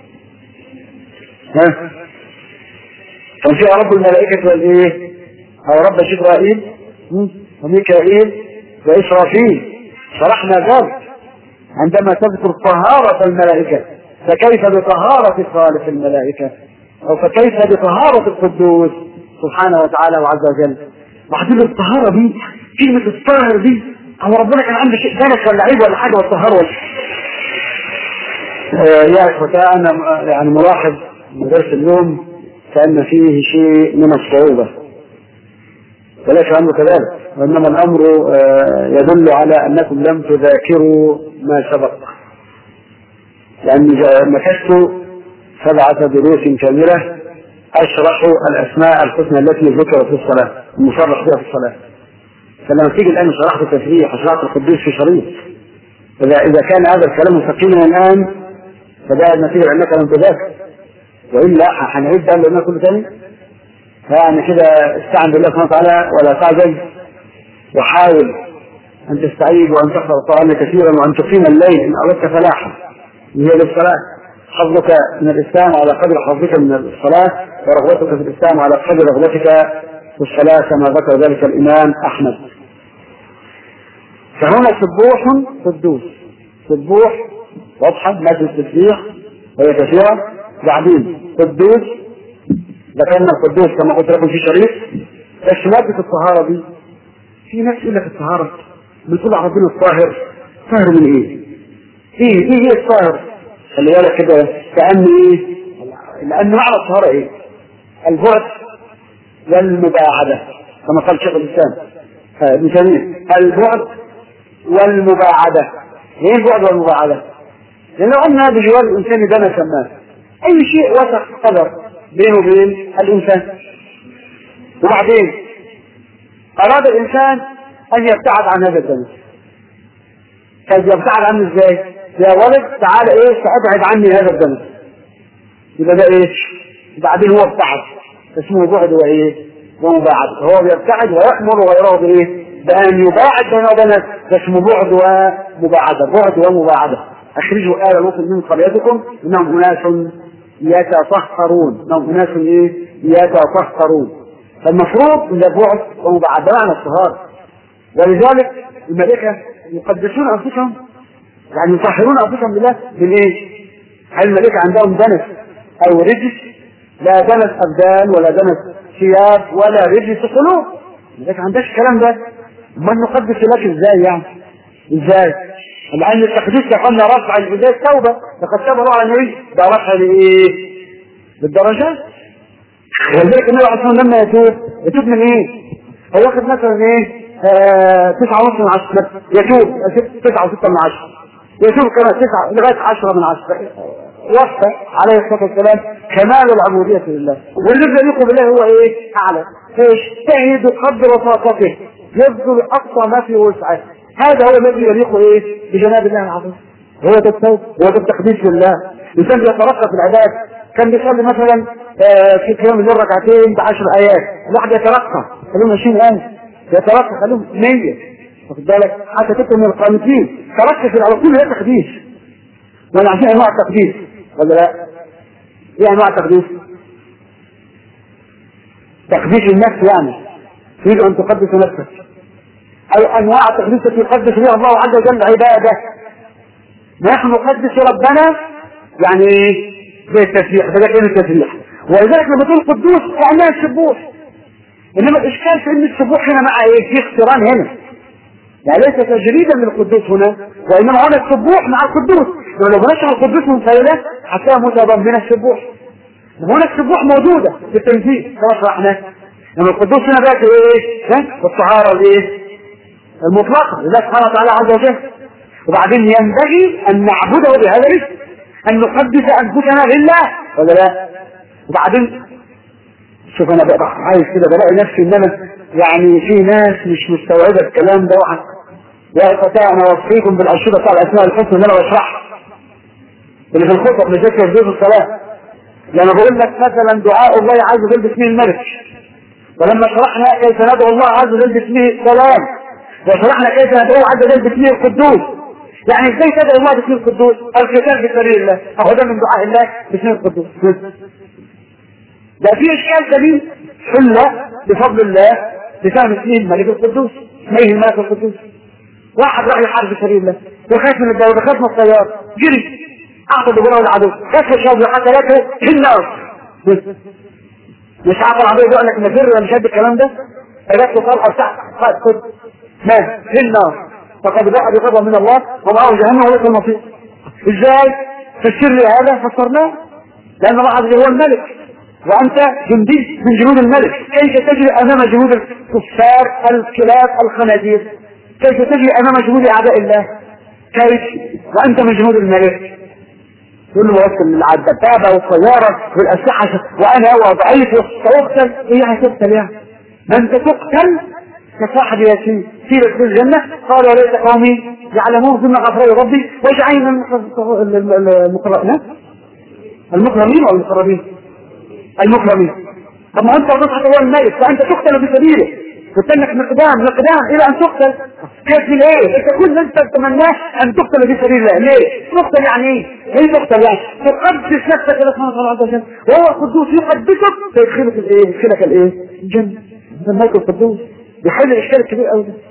ها كان فيها رب الملائكة والإيه أو رب جبرائيل وميكائيل وإسرافيل شرحنا ذلك عندما تذكر طهارة الملائكة فكيف بطهارة خالق الملائكة أو فكيف بطهارة القدوس سبحانه وتعالى وعز وجل وبعدين الطهارة دي كلمة الطاهر دي هو ربنا كان عنده شيء ثالث ولا عيب ولا حاجة والطهارة ولا آه يا إخوتي أنا يعني ملاحظ من درس اليوم كأن فيه شيء من الصعوبة وليس الأمر كذلك وإنما الأمر آه يدل على أنكم لم تذاكروا ما سبق لأني مكثت سبعة دروس كاملة أشرح الأسماء الحسنى التي ذكرت في الصلاة المصرح بها في الصلاة فلما تيجي الآن شرحت التسبيح وشرحت القدوس في شريط إذا إذا كان هذا الكلام مستقيما الآن فده النتيجة أنك لم تذاكر وإلا هنعيد ده لنا كل ثاني فيعني كده استعن بالله سبحانه وتعالى ولا تعجز وحاول أن تستعيد وأن تقرأ القرآن كثيرا وأن تقيم الليل إن أردت فلاحا هي للصلاة حظك من الإسلام على قدر حظك من الصلاة ورغبتك في الإسلام على قدر رغبتك في الصلاة كما ذكر ذلك الإمام أحمد فهنا سبوح قدوس سبوح واضحة مادة التسبيح وهي كثيرة بعدين قدوس ذكرنا القدوس كما قلت لكم في شريط بس مادة الطهارة دي في ناس يقول لك الطهارة بتقول على ربنا الطاهر طاهر من ايه؟ ايه ايه ايه الطاهر؟ خلي بالك كده كأن ايه؟ لأن معنى الطهارة ايه؟ البعد والمباعدة كما قال شيخ الإسلام ابن تيمية البعد والمباعدة ايه البعد والمباعدة؟ لأن لو أن بجوار الإنسان دنا سماه أي شيء وثق قدر بينه وبين الإنسان وبعدين أراد الإنسان أن يبتعد عن هذا الدنس طيب يبتعد عنه ازاي؟ يا ولد تعال ايه سأبعد عني هذا الدنس يبقى ده ايش؟ بعدين هو ابتعد اسمه بعد وايه؟ ومباعد هو بيبتعد ويأمر غيره بايه؟ بأن يباعد بينه وبين ده اسمه بعد ومباعدة بعد ومباعدة أخرجوا آل لوط من قريتكم إنهم أناس يتطهرون إنهم أناس إيه؟ يتطهرون فالمفروض ان بعد ومباعدة معنى الطهارة ولذلك الملائكة يقدسون أنفسهم يعني يطهرون أنفسهم بالله بالإيه؟ هل الملائكة عندهم دنس أو رجس لا دنس أبدان ولا دنس ثياب ولا رجس قلوب الملائكة ما عندهاش الكلام ده امال نقدس لك ازاي يعني؟ ازاي؟ مع ان التقديس يقولنا رفع زي التوبه لقد تاب الله على النبي ده رفع لايه؟ بالدرجات ولذلك النبي عليه الصلاه لما يتوب يتوب من ايه؟ هو ياخد مثلا ايه؟ آه تسعة ونص من عشرة يتوب تسعة وستة من عشرة يتوب كمان تسعة لغاية عشرة من عشرة وفى عليه الصلاة والسلام كمال العبودية لله والذي يليق بالله هو ايه؟ أعلى فيجتهد قدر طاقته يبذل أقصى ما في وسعه هذا هو الذي يليق ايه؟ بجناب الله العظيم هو ده التوبة هو ده التقديس لله الإنسان بيترقى في العباد كان بيصلي مثلا في قيام الليل ركعتين بعشر آيات الواحد يترقى خليهم 20 آية يترقى خليهم 100 واخد بالك حتى تبقى من القانتين تركز على طول هي تقديس وانا عارفين انواع التقديس ولا لا؟ ايه انواع التقديس؟ تقديس النفس يعني تريد ان تقدس نفسك اي انواع التقديس التي يقدس بها الله عز وجل عباده نحن نقدس ربنا يعني ايه؟ زي التسبيح ده كلمه التسبيح ولذلك لما تقول قدوس معناها السبوح انما الاشكال في ان السبوح هنا مع ايه؟ في اقتران هنا يعني ليس تجريدا للقدوس هنا وانما هنا السبوح مع القدوس لو بنشر القدوس منفرده هتلاقيها متضمنه السبوح هنا السبوح موجوده في التنزيل كما شرحنا لما القدوس هنا بقى ايه؟ ها؟ الطهاره الايه؟ المطلقه لله سبحانه وتعالى عز وجل وبعدين ينبغي ان نعبده بهذا الاسم ان نقدس انفسنا لله ولا لا؟ وبعدين شوف انا بقى عايز كده بلاقي نفسي ان انا يعني في ناس مش مستوعبه الكلام ده واحد يا فتاة انا اوصيكم بالانشطه بتاع الاسماء الحسنى اللي انا بشرحها اللي في الخطب اللي ذكر في الصلاه لما بقول لك مثلا دعاء الله عز وجل باسمه الملك ولما شرحنا كيف ندعو الله عز وجل باسمه السلام وشرحنا كيف ندعو عز وجل باسمه القدوس يعني ازاي تدعو الله باسمه القدوس الختان في سبيل الله اهو ده من دعاء الله باسمه القدوس ده في اشكال سليم حلة بفضل الله بفهم اسمه الملك القدوس اسمه الملك القدوس واحد راح يحارب في سبيل الله وخاف من الدولة خاف من الطيار جري اعطى دبره العدو خاف الشاب حتى ياكله في النار مش عارف العدو يقول لك مفر ولا مش قد الكلام ده فجات له طلقه تحت قائد خد مات في النار فقد باع بغضب من الله ومعه جهنم وليس المصير ازاي في السر هذا فسرناه لان الله عز وجل هو الملك وأنت جندي من جنود الملك كيف تجري أمام جنود الكفار الكلاب الخنازير كيف تجري أمام جنود أعداء الله كيف وأنت من جنود الملك كل وصل للعدبابة والسيارة والأسلحة وأنا وضعيف وأقتل إيه هتقتل يعني ما أنت تقتل كصاحب ياسين في في الجنة قال وليس قومي يعلمون ثم غفر ربي واجعلنا المقربين المكرمين او المقربين المكرمين طب ما انت وضعت هو الملك فانت تقتل بسبيله وتنك مقدام مقدام الى ان تقتل كيف من ايه؟ انت كل انت تتمناه ان تقتل في سبيل الله ليه؟ تقتل يعني ايه؟ ايه تقتل يعني؟ تقدس نفسك الى سبحانه وتعالى عز وجل وهو القدوس يقدسك فيدخلك الايه؟ يدخلك الايه؟ الجنه ده الملك القدوس بيحل الاشكال الكبير قوي ده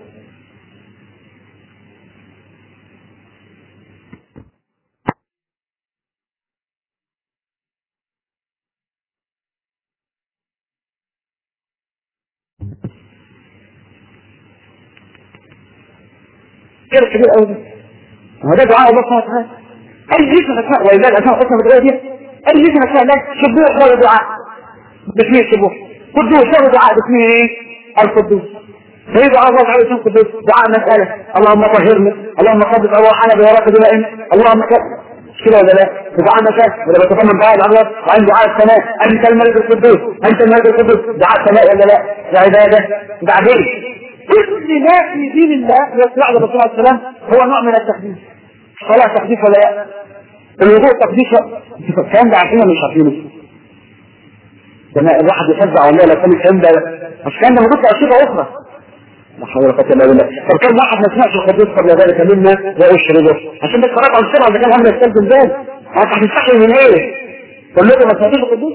خير كبير قوي ده هو ده دعاء الله سبحانه وتعالى اي اسم اسماء ولله الاسماء الحسنى بالغير دي اي اسم اسماء الله شبوه ولا دعاء باسمه السبوح قدوس له دعاء باسمه ايه؟ القدوس فيدعى الله تعالى اسمه القدوس دعاء مسألة اللهم طهرنا اللهم قدس أرواحنا بوراك دمائنا اللهم مش كده ولا لا؟ دعاء مسألة ولا بتضمن دعاء الأمر وعند دعاء السماء أنت الملك القدوس أنت الملك القدوس دعاء السماء ولا لا؟ ده عبادة بعدين كل ما في دين الله يطلع الرسول عليه السلام هو نوع من التقديس صلاة تقديس ولا لا؟ الوضوء تقديس الكلام ده عارفينه مش عارفينه لما الواحد يفزع والله لو كان الكلام ده مش كان ده موجود في أشياء أخرى لا حول ولا قوة إلا بالله طب كم واحد ما سمعش القدوس قبل ذلك منا وأشربه عشان بس قرأت عن السرعة إذا كان هم يستلزم ذلك أنت هتستحي من إيه؟ كلكم ما سمعتوش القدوس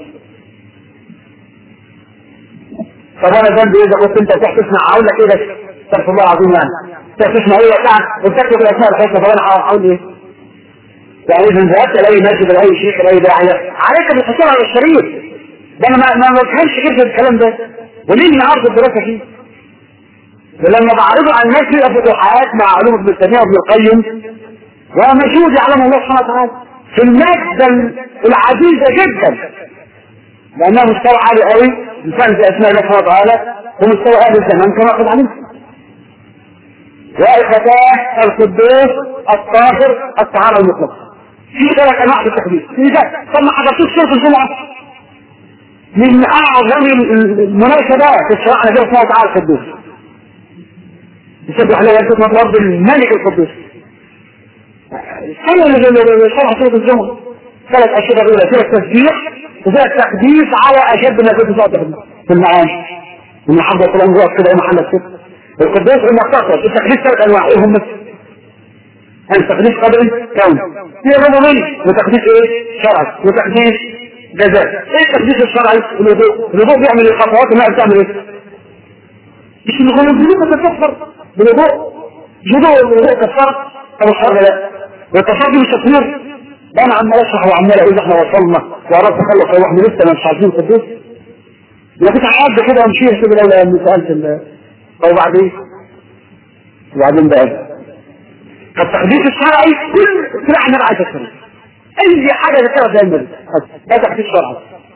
طب انا ذنبي اذا كنت انت تحت تسمع اقول لك ايه بس استغفر الله العظيم يعني تحت تسمع ايه وقعت وتكتب الاسماء الحسنى طب انا هقول ايه؟ يعني اذا ذهبت لاي مسجد لاي شيخ لاي داعيه عليك بالحصول على الشريف ده انا ما ما بفهمش كيف الكلام ده وليه النهارده الدراسه فيه؟ لما بعرضه على الناس في فتوحات مع علوم ابن تيميه وابن القيم ومشهود يعلم الله سبحانه وتعالى في المادة العزيزة جدا لأنها مستوى عالي قوي الفهم في أسماء الله سبحانه وتعالى ومستوى أهل الزمان كما قد علمت وإخوتاه القدوس الطاهر الطهارة المطلقة في ثلاث أنواع في التقديس في ذلك طب ما حضرتوش سورة الجمعة من أعظم المناسبات في الشرع النبي سبحانه وتعالى القدوس يسبح له يسبح الأرض الملك القدوس السنة اللي شرح سورة الجمعة ثلاث أشياء الأولى فيها التسبيح وفيها التقديس على أشد ما كنت صادق في المعاني من حفظة الأنبياء كده محل السر القدوس المختصر التقديس ثلاث أنواع إيه هم التقديس قدري كون في ربوبية وتقديس إيه شرعي وتقديس جزاء إيه التقديس الشرعي الوضوء الوضوء بيعمل الخطوات وما بتعمل إيه مش نقول الجنوب تكفر بالوضوء جدوء الوضوء كفر أو الشرع لا والتصدي بالتكبير ده انا عمال اشرح وعمال اقول احنا وصلنا وعرفت اخلص واحنا لسه مش عارفين القدوس انا كنت عاد كده امشي كده لولا اني سالت ال طب وبعدين وبعدين بقى فالتقديس الشرعي كل كل احنا عايز الشرعي اي حاجه ذكرها زي النبي ده تقديس شرعي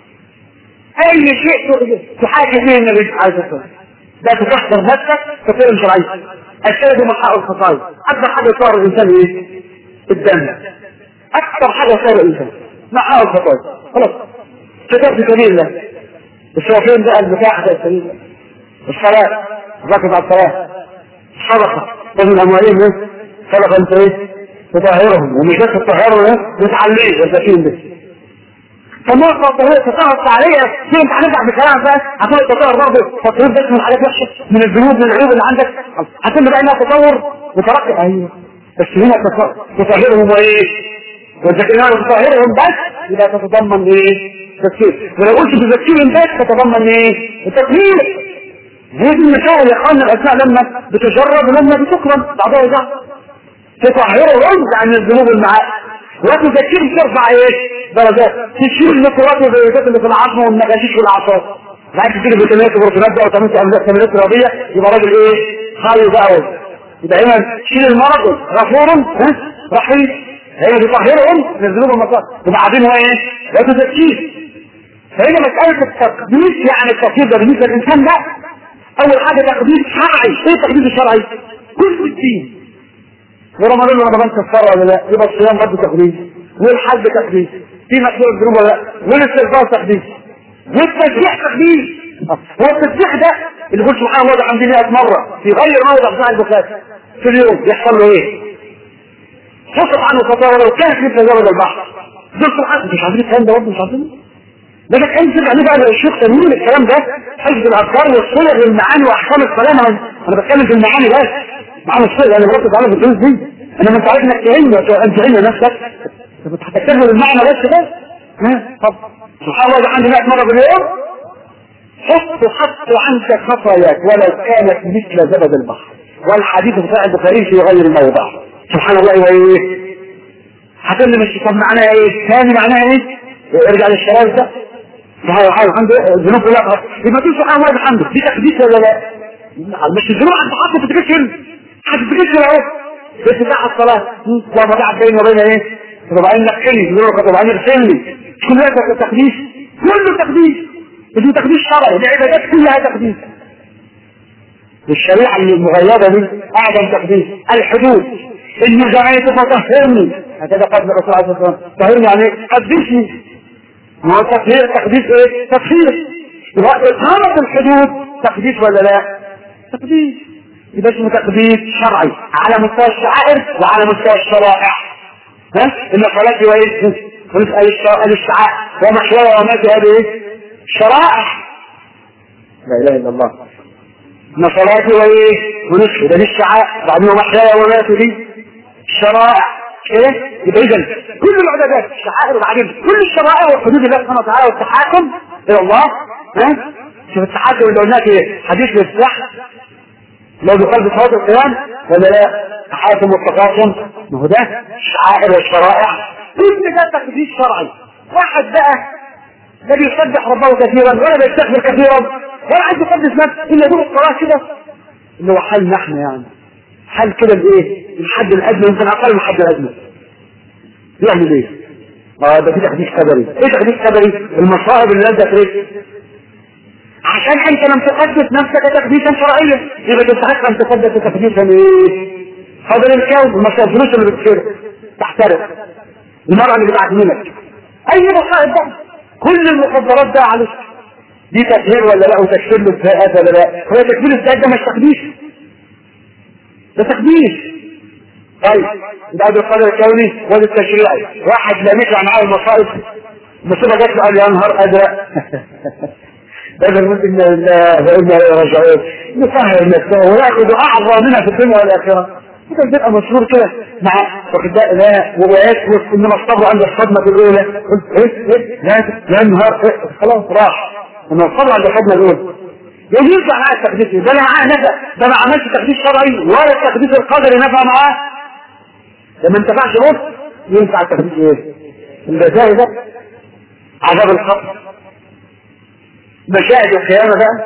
اي شيء تحاكي فيه النبي عايز الشرعي ده تكسر نفسك كثير شرعي الشرع محقق الخطايا اكبر حاجه يصور الانسان ايه الدم اكثر حاجه يصور الانسان محقق الخطايا خلاص كتاب في سبيل الله الشوفين بقى البتاع في سبيل الله الصلاه الركض على الصلاه الصدقه ومن اموالهم صدقه انت ايه تطهرهم ومش بس تطهرهم وتعليه والبشير ده فما تطهر عليها في انت هنرجع بكلام بقى هتقول التطهر برضه تطهير بس من حاجات وحشه من الذنوب من العيوب اللي عندك هتقول بقى انها تطور وترقي ايوه بس هنا تطهرهم وايه؟ وتذكرنا تطهرهم بس يبقى تتضمن ايه؟ تفكير ولو قلت تذكرهم بس تتضمن ايه؟ التطهير هي دي المسائل يا اخوانا الاسماء لما بتجرب ولما بتكرم بعضها بعض تطهرهم عن الذنوب المعاصي وتذكرهم ترفع ايه؟ درجات تشيل الميكروبات والفيروسات اللي في العظم والنغاشيش والاعصاب بعد تيجي فيتامينات وبروتينات بقى وتعمل تمرينات رياضيه يبقى راجل ايه؟ خالي بقى يبقى هنا تشيل المرض غفور رحيم هي بتطهرهم من الذنوب والمصائب وبعدين هو ايه؟ وتزكيه فهنا مسألة التقديس يعني التقدير ده بالنسبة للإنسان لا أول حاجة تقديس شرعي إيه التقديس الشرعي؟ كل الدين ورمضان رمضان كفارة ولا لا؟ يبقى الصيام برضه تقديس والحج تقديس في مكتوب الذنوب ولا لا؟ والاستغفار تقديس والتسبيح تقديس هو التسبيح ده اللي يقول سبحان الله بحمده 100 مرة في غير موضع بتاع البخاري في اليوم يحصل له ايه؟ تصف عنه خطايا لو كانت مثل زبد البحر دول سبحان مش عارفين الكلام ده برضه مش عارفين ده ده كان ترجع ليه بقى الشيخ تنوين الكلام ده حفظ الافكار والصور والمعاني واحكام الكلام انا انا بتكلم في المعاني بس معاني الصور انا بركز على الدروس دي انا ما انت عارف انك تعين انت تعين نفسك انت هتكتبها بالمعنى بس ده ها طب سبحان الله عندي 100 مره باليوم حط حط عنك خطاياك ولو كانت مثل زبد البحر والحديث بتاع البخاري في غير الموضع سبحان الله وايه هتقول لي مش طب معناها ايه ثاني معناها ايه ارجع للشباب ده سبحان الله الحمد الذنوب لا يبقى تقول سبحان الله الحمد دي تقديس ولا لا مش الذنوب انت حاطط في تكشن هتتكشن اهو بس بتاع الصلاه لا مضاعف بيني وبين ايه طب عين نقلي ذنوبك طب عين اغسلني كلها تقديس كله تقديس اسمه تقديس شرعي العبادات كلها تقديس والشريعة المغيبة دي أعظم تقديس الحدود إني زعيت فطهرني هكذا قال الرسول عليه الصلاة والسلام طهرني يعني قدسني ما هو تطهير تقديس إيه؟ تطهير إقامة الحدود تقديس ولا لا؟ تقديس يبقى اسمه تقديس شرعي على مستوى الشعائر وعلى مستوى الشرائع ها؟ إن صلاتي وإيه؟ ونسأل الشعائر ومحياي وماتي هذه إيه؟ شرائع لا إله إلا الله ان صلاتي وايه ونصفي ده دي الشعائر بعد ما محياي وماتي دي الشرائع ايه يبقى اذا كل العبادات الشعائر وبعدين كل الشرائع وحدود الله سبحانه وتعالى والتحاكم الى الله ها شوف التحاكم اللي قلناه ايه حديث الافتتاح لو بقلب صلاه القيام ولا لا تحاكم والتقاسم ما هو ده الشعائر والشرائع كل ده تقديس شرعي واحد بقى لا بيسبح ربه كثيرا ولا بيستغفر كثيرا ولا عايز يقدس نفسه الا دول الصلاه كده اللي هو حالنا احنا يعني حال كده بايه؟ الحد الادنى يمكن اقل من الحد الادنى يعمل ايه؟ اه ده في تقديس قدري ايه تقديس قدري؟ المصائب اللي نزلت عليك عشان انت لم تقدس نفسك تقديسا شرعيا يبقى تستحق ان تقدس تقديسا ايه؟ قدر الكون المصائب الفلوس اللي بتصير تحترق المرأة اللي بتعزمك اي مصائب بقى كل المخدرات ده عليك دي تطهير ولا لا وتكفير للزائات ولا لا هو تكفير الزائات ده مش تقديس ده تقديس طيب بعد القدر الكوني ولا التشريعي واحد لا يطلع معاه المصائب مصيبه جات له قال يا نهار ازرق بدل من ان الله وانا اليه راجعون نسهل نفسه وياخذ اعظم منها في الدنيا والاخره كده بيبقى مشهور كده مع واخد لا ويسكت انما الصبر عند الصدمه الاولى قلت ايه ايه لا يا نهار إيه خلاص راح انما الصبر عند الصدمه الاولى يجي يطلع معاه التقديس ده انا معاه نفع ده ما عملش تقديس شرعي ولا التقديس القدري نفع معاه ده ما انتفعش نص ينفع التقديس ايه؟ الجزائي ده عذاب القبر مشاهد القيامه بقى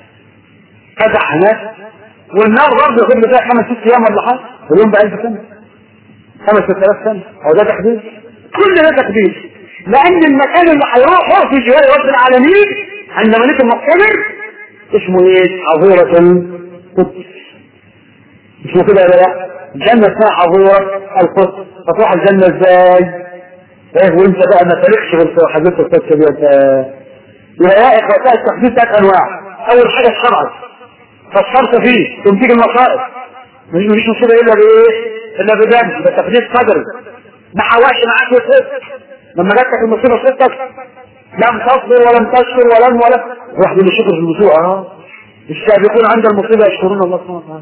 فتح ناس والنار برضه ياخد له فيها خمس ست ايام ولا حاجه اليوم ب 1000 سنه خمس ست آلاف سنه هو ده تقديس كل ده تقديس لان المكان اللي هيروحه في جوار رب العالمين عند ملك المقتدر اسمه ايه؟ حظيرة القدس اسمه كده ولا لا؟ الجنة اسمها حظيرة القدس فتروح الجنة ازاي؟ ايه وانت بقى ما تاركش في حظيرة القدس دي انت يبقى واقف وقتها التقديس ثلاث انواع اول حاجة الشرع فسرت فيه تنتج المصائب مش مفيش مصيبة الا بايه؟ الا بدم ده تقديس قدري ما حواش معاك وسط لما جاتك المصيبة صدتك لم تصبر ولم تشكر ولم ولا واحد اللي شكر في الموضوع اه السابقون عند المصيبة يشكرون الله سبحانه وتعالى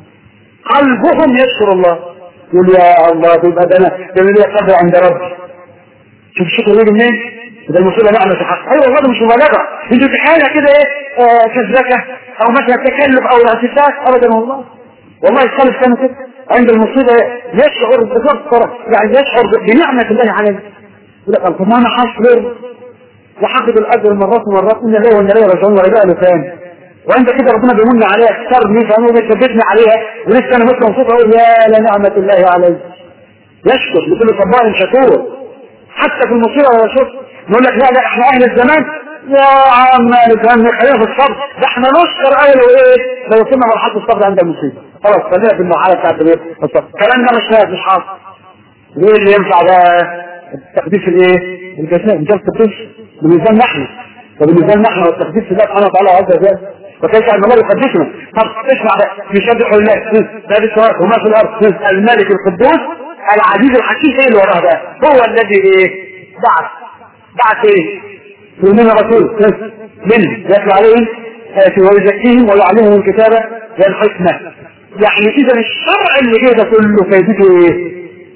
قلبهم يشكر الله يقول يا الله تبقى ده انا ده لي قدر عند ربي شوف الشكر يجي منين؟ ده المصيبة نعمة في حق ايوه والله مش مبالغة انتوا في حاجة كده ايه آه كذبكة او مثلا تكلف او اعتساس ابدا والله والله الخالف كان كده عند المصيبة يشعر بفقر يعني يشعر بنعمة الله عليه يقول لك طب ما انا حصبر وحقد الاجر مرات ومرات ان لا وان لا يرجعون ولا له ثاني وانت كده ربنا بيمن عليها اختارني فانا بيثبتني عليها ولسه انا مثل مبسوط اقول يا لنعمة الله علي يشكر لكل صباح شكور حتى في المصيبة هو شكر نقول لك لا لا احنا اهل الزمان يا عم نفهم خلينا في الصبر ده احنا نشكر ايه لو ايه لو وصلنا مرحله الصبر عند المصيبه خلاص خلينا في المرحله بتاعت الايه الصبر الكلام ده مش مش حاصل ايه اللي ينفع بقى التقديس الايه الجزاء مش التقديس بالنسبه لنا احنا وبالنسبه لنا احنا والتقديس لله سبحانه وتعالى عز وجل وكيف ان الله يقدسنا طب اسمع بقى يسبح الله لا بالسماوات وما في الارض الملك القدوس العزيز الحكيم ايه اللي وراه بقى هو الذي ايه بعث بعث ايه يؤمن رسول منه يتلو عليهم ويزكيهم ويعلمهم الكتابة والحكمة يعني اذا الشرع اللي جه ده كله فايدته ايه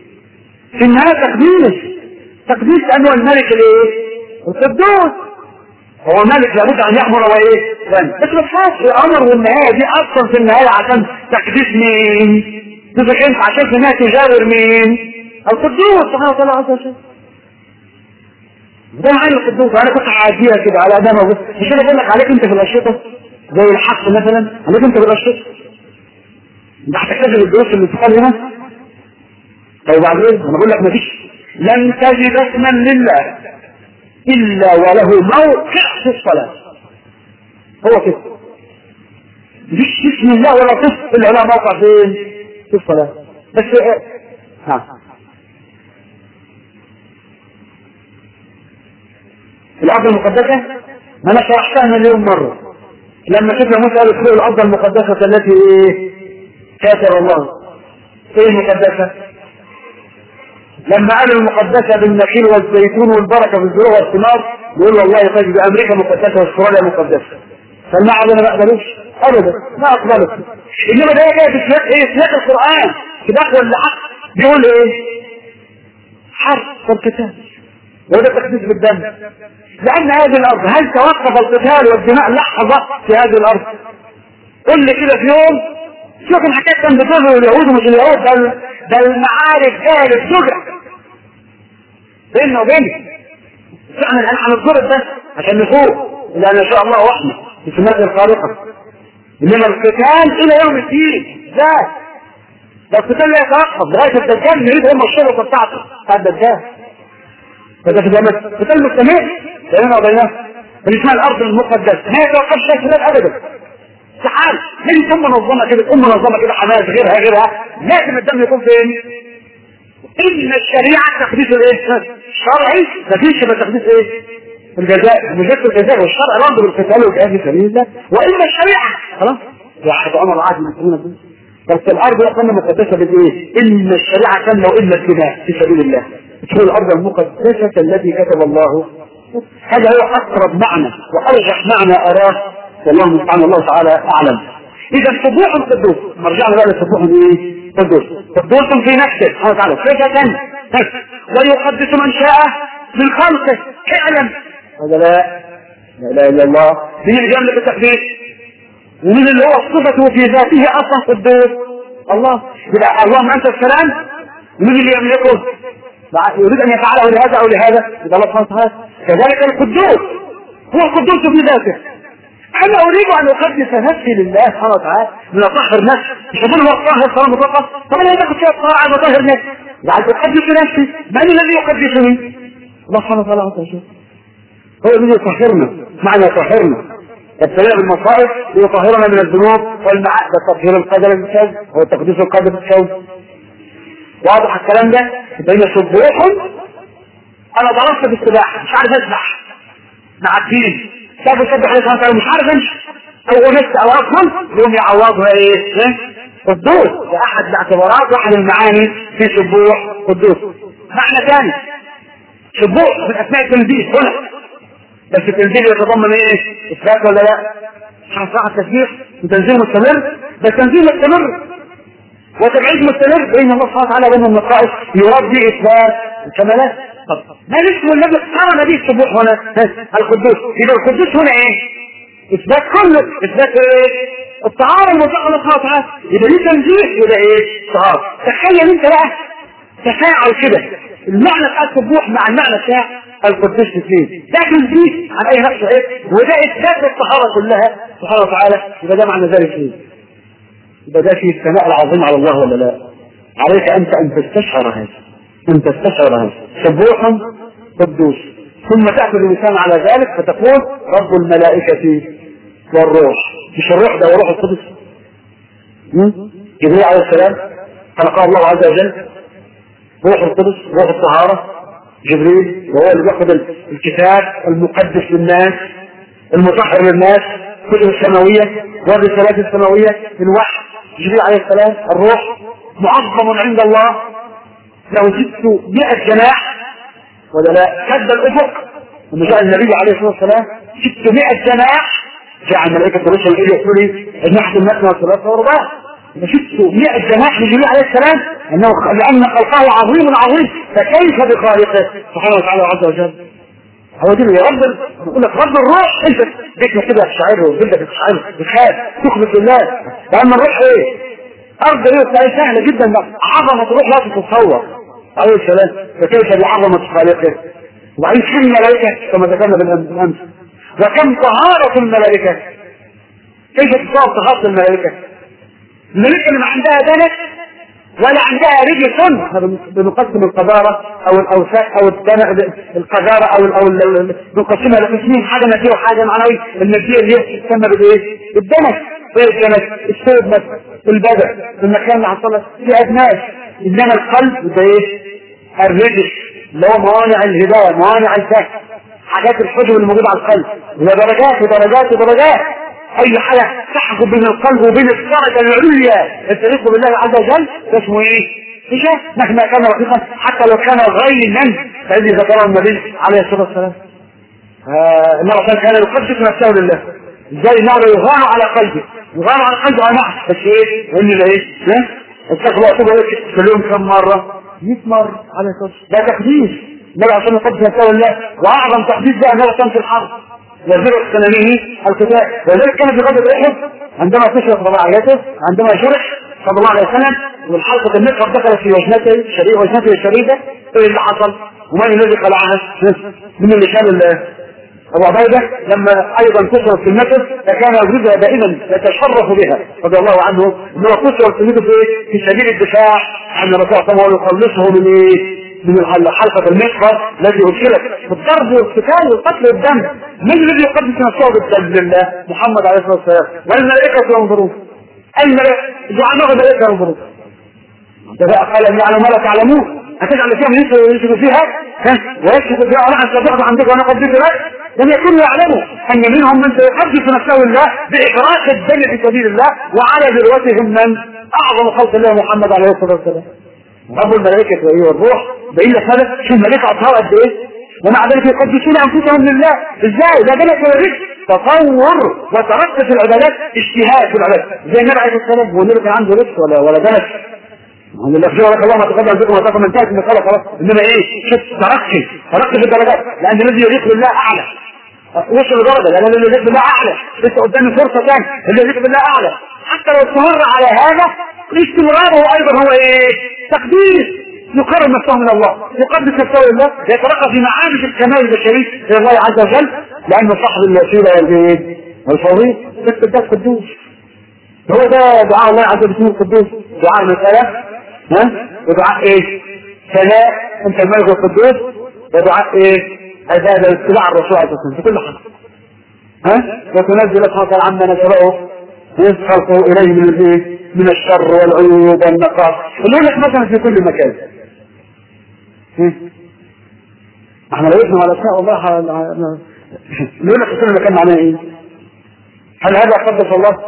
في النهاية تقديس تقديس انه الملك الايه القدوس هو ملك لابد ان يامر وايه بس ما تخافش الامر والنهايه دي اصلا في النهايه عشان تقديس مين تبقى انت عشان في النهايه تجاور مين القدوس سبحانه وتعالى عز وجل ده عين القدوس انا كنت عادية كده على ادام ابو مش انا بقول لك عليك انت في الاشرطه زي الحق مثلا عليك انت في الاشرطه ده هتكتب الدروس اللي بتقال هنا طيب بعدين انا بقول لك مفيش لن تجد اسما لله الا وله موقع في الصلاه هو كده مفيش بسم الله ولا طف الا لها موقع فين؟ في الصلاه بس إيه؟ ها الارض المقدسه ما انا شرحتها مليون مره لما شفنا موسى قال ادخلوا الارض المقدسه التي ايه؟ كاتب الله ايه المقدسه؟ لما قالوا المقدسه بالنخيل والزيتون والبركه في الزروع والثمار يقول والله طيب امريكا مقدسه واستراليا مقدسه فالمعنى انا ما اقبلوش ابدا ما اقبله انما ده جاي في سياق ايه سياق القران سباق ولا حق بيقول ايه حرب والقتال وده تقديس بالدم لان هذه الارض هل توقف القتال والدماء لحظه في هذه الارض قل لي كده في يوم شوف الحكايه كان بتظهر اليهود ومش اليهود ده ده المعارك كانت تجرى بيننا وبينك احنا الان هنتضرب بس عشان نفوق لان ان شاء الله رحمه بسمات الخارقه انما القتال الى يوم الدين ذات ده القتال لا يتوقف لغايه الدجال يريد هم الشرطه بتاعته بتاع الدجال فده في جامعة قتال مستمر بيننا وبينها اللي اسمها الارض المقدسه ما يتوقفش القتال ابدا استحاله لازم تكون منظمه كده تكون منظمه كده حماس غيرها غيرها لازم الدم يكون فين؟ ان الشريعه تقديس الايه؟ الشرعي مفيش الا تقديس ايه؟ الجزاء مجد الجزاء والشرع برضه بالقتال والجهاد في سبيل الله واما الشريعه خلاص واحد عمر عاد من بس الارض يا اخوانا مقدسه بالايه؟ ان الشريعه كامله والا الدماء في سبيل الله تكون الارض المقدسه التي كتب الله هذا هو اقرب معنى وارجح معنى اراه والله سبحانه الله تعالى اعلم اذا سبوح قدوس مرجعنا بقى لسبوح ايه؟ قدوس قدوس في نفسه سبحانه وتعالى صفه ويقدس من شاء من خلقه اعلم هذا لا لا اله الا الله مين اللي جنب التقديس ومين اللي هو صفته في ذاته اصلا قدوس الله يبقى اللهم انت السلام مين اللي يملكه يريد ان يفعله لهذا او لهذا يبقى الله سبحانه وتعالى كذلك القدوس هو القدوس في ذاته انا اريد ان اقدس نفسي لله سبحانه وتعالى من اطهر نفسي مش هقول هو الطاهر صلاه مطلقه طب انا باخد فيها الطاعه بطهر نفسي يعني اقدس نفسي من الذي يقدسني الله سبحانه وتعالى عز هو الذي يطهرنا معنى يطهرنا ابتلاء بالمصائب ليطهرنا من الذنوب والمعاد ده تطهير القدر بالكذب هو تقديس القدر بالكذب واضح الكلام ده بين سبوح انا ضربت بالسباحه مش عارف اسبح مع الدين شافوا سبح عليه سبحانه مش عارف امشي او انس او اصلا يقوم يعوضها ايه؟ قدوس ده احد الاعتبارات واحد المعاني في سبوح قدوس معنى ثاني سبوح من اسماء التنزيل هنا بس التنزيل يتضمن ايه؟ اثبات ولا لا؟ صح التسبيح وتنزيل مستمر بس تنزيل مستمر وتبعيد مستمر بين الله سبحانه وتعالى وبين النقائص يربي اثبات الكمالات طب ما اسمه الذي قرن به السبوح هنا القدوس يبقى القدوس هنا ايه؟ اثبات كله اثبات ايه؟ الطهاره المطلقه الله سبحانه وتعالى يبقى ليه تنزيح يبقى ايه؟ طهاره تخيل انت بقى تفاعل كده المعنى بتاع السبوح مع المعنى بتاع القدوس الاثنين ده تنزيح عن اي نقص ايه؟ وده اثبات للطهاره كلها سبحانه وتعالى يبقى ده معنى ذلك ايه؟ يبقى ده في الثناء العظيم على الله ولا لا؟ عليك انت ان تستشعر هذا ان تستشعر هذا سبوح قدوس ثم تأخذ اللسان على ذلك فتقول رب الملائكة والروح مش الروح ده وروح القدس جبريل عليه السلام خلقه الله عز وجل روح القدس روح الطهارة جبريل وهو اللي بياخذ الكتاب المقدس للناس المطهر للناس كتب السماوية والرسالات السماوية الوحي جبريل عليه السلام الروح معظم عند الله له ست مئة جناح ولا لا سد الافق لما جاء النبي عليه الصلاه والسلام 600 جناح جاء الملائكه الرسل الى يقول لي النحس المثنى والثلاثه والرباع 600 جناح لجبريل عليه السلام انه لان خلقه عظيم عظيم فكيف بخالقه سبحانه وتعالى عز وجل هو دي يا رب يقول لك رب الروح انت بيتنا كده تشعر وجلدك تشعر بخاف تخلص بالله لان الروح ايه؟ ارض ايه سهله جدا عظمه الروح لا تتصور عليه السلام فكيف بعظمة خالقه وبعدين كم الملائكة كما ذكرنا بالأمس وكم طهارة الملائكة كيف تصاب طهارة الملائكة الملائكة اللي ما عندها دنس ولا عندها رجل بنقسم القذارة او الاوساخ او القذارة او او بنقسمها لقسمين حاجة مادية وحاجة معنوية المادية اللي هي تسمى بالايه؟ بالدنس ايه الدنس؟ الثوب مثلا البدن المكان اللي حصل في ادناس انما القلب ده ايه؟ الرجل اللي هو موانع الهداية موانع الفهم حاجات الحجب اللي موجودة على القلب هي درجات ودرجات ودرجات اي حاجة تحكم بين القلب وبين الدرجة العليا التاريخ بالله عز وجل ده اسمه ايه؟ إشاء مهما كان رقيقا حتى لو كان غينا الذي ذكره النبي عليه الصلاة والسلام آه النبي كان يقدس نفسه لله ازاي النار يغار على قلبه يغار على قلبه على نعم بس ايه يقول لي ايه ها استغفر الله واتوب اليك في اليوم كم مره 100 مره على الصلاه ده تقديس النبي عشان يقدس نفسه لله واعظم تقديس بقى النبي في الحرب يزرع سنانه القتال وذلك كان في غزوه احد عندما كشف رباعيته عندما شرح صلى الله عليه وسلم والحلقه المقرب دخلت في وجنته شريفه وجنته الشريفه ايه اللي حصل؟ ومن الذي قلعها؟ من اللي شال ابو عبيده لما ايضا كسرت في النفس فكان يجوزها دائما يتشرف بها رضي الله عنه انه كسرت في في في سبيل الدفاع عن الرسول صلى الله عليه وسلم ويخلصه من ايه؟ من حلقة المحفر التي أرسلت بالضرب والقتال والقتل والدم من الذي يقدس نفسه بالدم لله محمد عليه الصلاة والسلام والملائكة ينظرون الملائكة جعلناه الملائكة ينظرون ده بقى قال ان يعلم ما لا تعلمون هتجعل فيها من يشهد فيها ويشهد فيها انا ان تبعد عندك وانا قد لك لم يكونوا يعلموا ان منهم من سيقدس نفسه الله باحراق الدم في سبيل الله وعلى ذروتهم من اعظم خلق الله محمد عليه الصلاه والسلام رب الملائكة وهي الروح بين لك هذا شو الملائكة أطهار قد إيه ومع ذلك يقدسون أنفسهم لله إزاي ده بلد ورزق تطور وترقى في العبادات اجتهاد في العبادات زي النبي عليه الصلاة والسلام هو النبي كان عنده رزق ولا ولا دنس من الاخير لك الله ما تقدم بكم وتقدم من انتهت من خلق خلاص انما ايه شوف ترقي ترقي في الدرجات لان الذي يليق بالله اعلى وصل لدرجه لان الذي يليق بالله اعلى لسه قدامي فرصه ثانيه اللي يليق بالله اعلى حتى لو استمر على هذا استمراره ايضا هو ايه تقديس يقرب نفسه من الله يقدس نفسه لله يترقى في معارج الكمال البشري الى الله عز وجل لانه صاحب الوسيله والبيت والفوضي بس ده قدوس هو ده دعاء الله عز وجل القدوس دعاء المسألة ها ودعاء ايه ثناء انت الملك القدوس ودعاء ايه عبادة اتباع الرسول عليه الصلاة في كل حاجة ها وتنزل سبحانه عما نشرعه يسخط اليه من الايه من الشر والعيوب والنقاص يقول لك مثلا في كل مكان احنا لو اسمع الاسماء والله يقول لك في كل مكان معناه ايه هل هذا قدس الله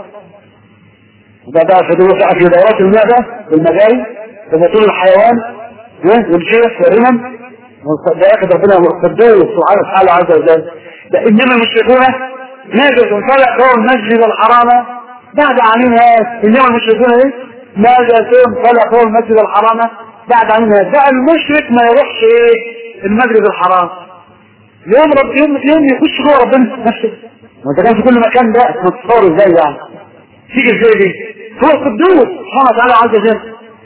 ده بقى في في دورات المعدة والمجاري وبطول الحيوان والشيخ والرمم ده ياخد ربنا قدوس سبحانه وتعالى عز وجل ده انما المشركون نجد فلقوا المسجد الحرام بعد عنها انما المشركون ايه ماذا فهم فلقوا المسجد الحرام بعد عنها ده المشرك ما يروحش ايه المسجد الحرام يوم رب يوم يوم يخش جوه ربنا نفسه وانت كان في كل مكان ده تتصور ازاي يعني تيجي ازاي دي هو القدوس سبحانه وتعالى عز وجل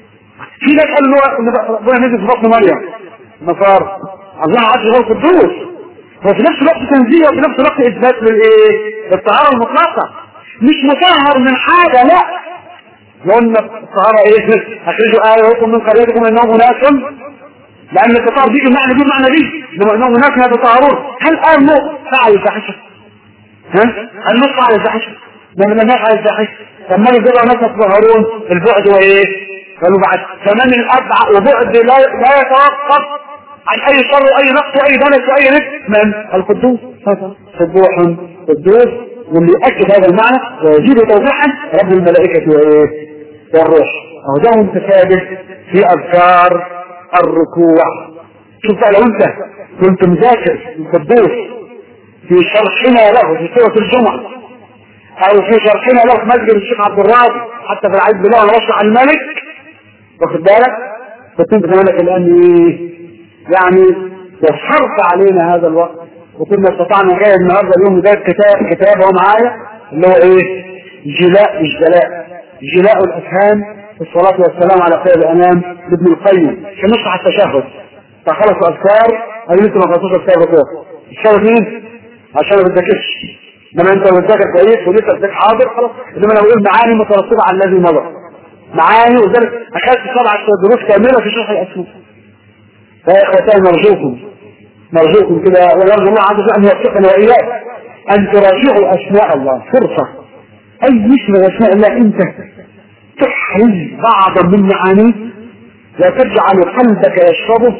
في ناس قالوا ان ربنا نزل في بطن مريم نصارى الله عز وجل القدوس وفي نفس الوقت تنزيه وفي نفس الوقت اثبات للايه؟ الطهاره المطلقه مش مطهر من حاجه لا قلنا الطهاره ايه؟ اخرجوا اياتكم من قريتكم انهم اناس لان التطهر دي المعنى دي المعنى دي لما انهم اناس يتطهرون هل قال نوح فعل الفاحشه؟ ها؟ هل نوح فعل الفاحشه؟ ده من الناس على الفاحشه لما يجرى ناس يتطهرون البعد وايه؟ قالوا بعد كمان الابع وبعد لا لا يتوقف عن اي شر واي نقص واي دنس واي رزق من القدوس سبوح قدوس واللي يؤكد هذا المعنى ويزيد توضيحا رب الملائكه وايه؟ والروح اهو ده متشابه في اذكار الركوع شوف بقى لو انت كنت مذاكر القدوس في شرحنا له في سوره الجمعه او في شرحنا له في مسجد الشيخ عبد الرازق حتى في العيد بالله انا بشرح الملك واخد بالك كنت انت مالك الان ايه يعني وفرت علينا هذا الوقت وكنا استطعنا جاي النهارده اليوم ده كتاب كتاب هو معايا اللي هو ايه جلاء مش جلاء جلاء الافهام في الصلاة والسلام على خير الانام لابن القيم في نصح التشهد فخلص اذكار قال لسه ما خلصوش اذكار بكره السبب مين؟ عشان ما بتذاكرش انما انت بتذاكر كويس ولسه بتذاكر حاضر خلاص انما انا بقول معاني مترتبه على الذي مضى معاني وذلك اخذت سبعة دروس كاملة في شرح الاسماء فيا اخوتان نرجوكم نرجوكم كده ونرجو الله عز وجل ان يوفقنا واياك ان تراجعوا اسماء الله فرصة اي اسم من اسماء الله انت تحرز بعضا من معانيه وتجعل قلبك يشربه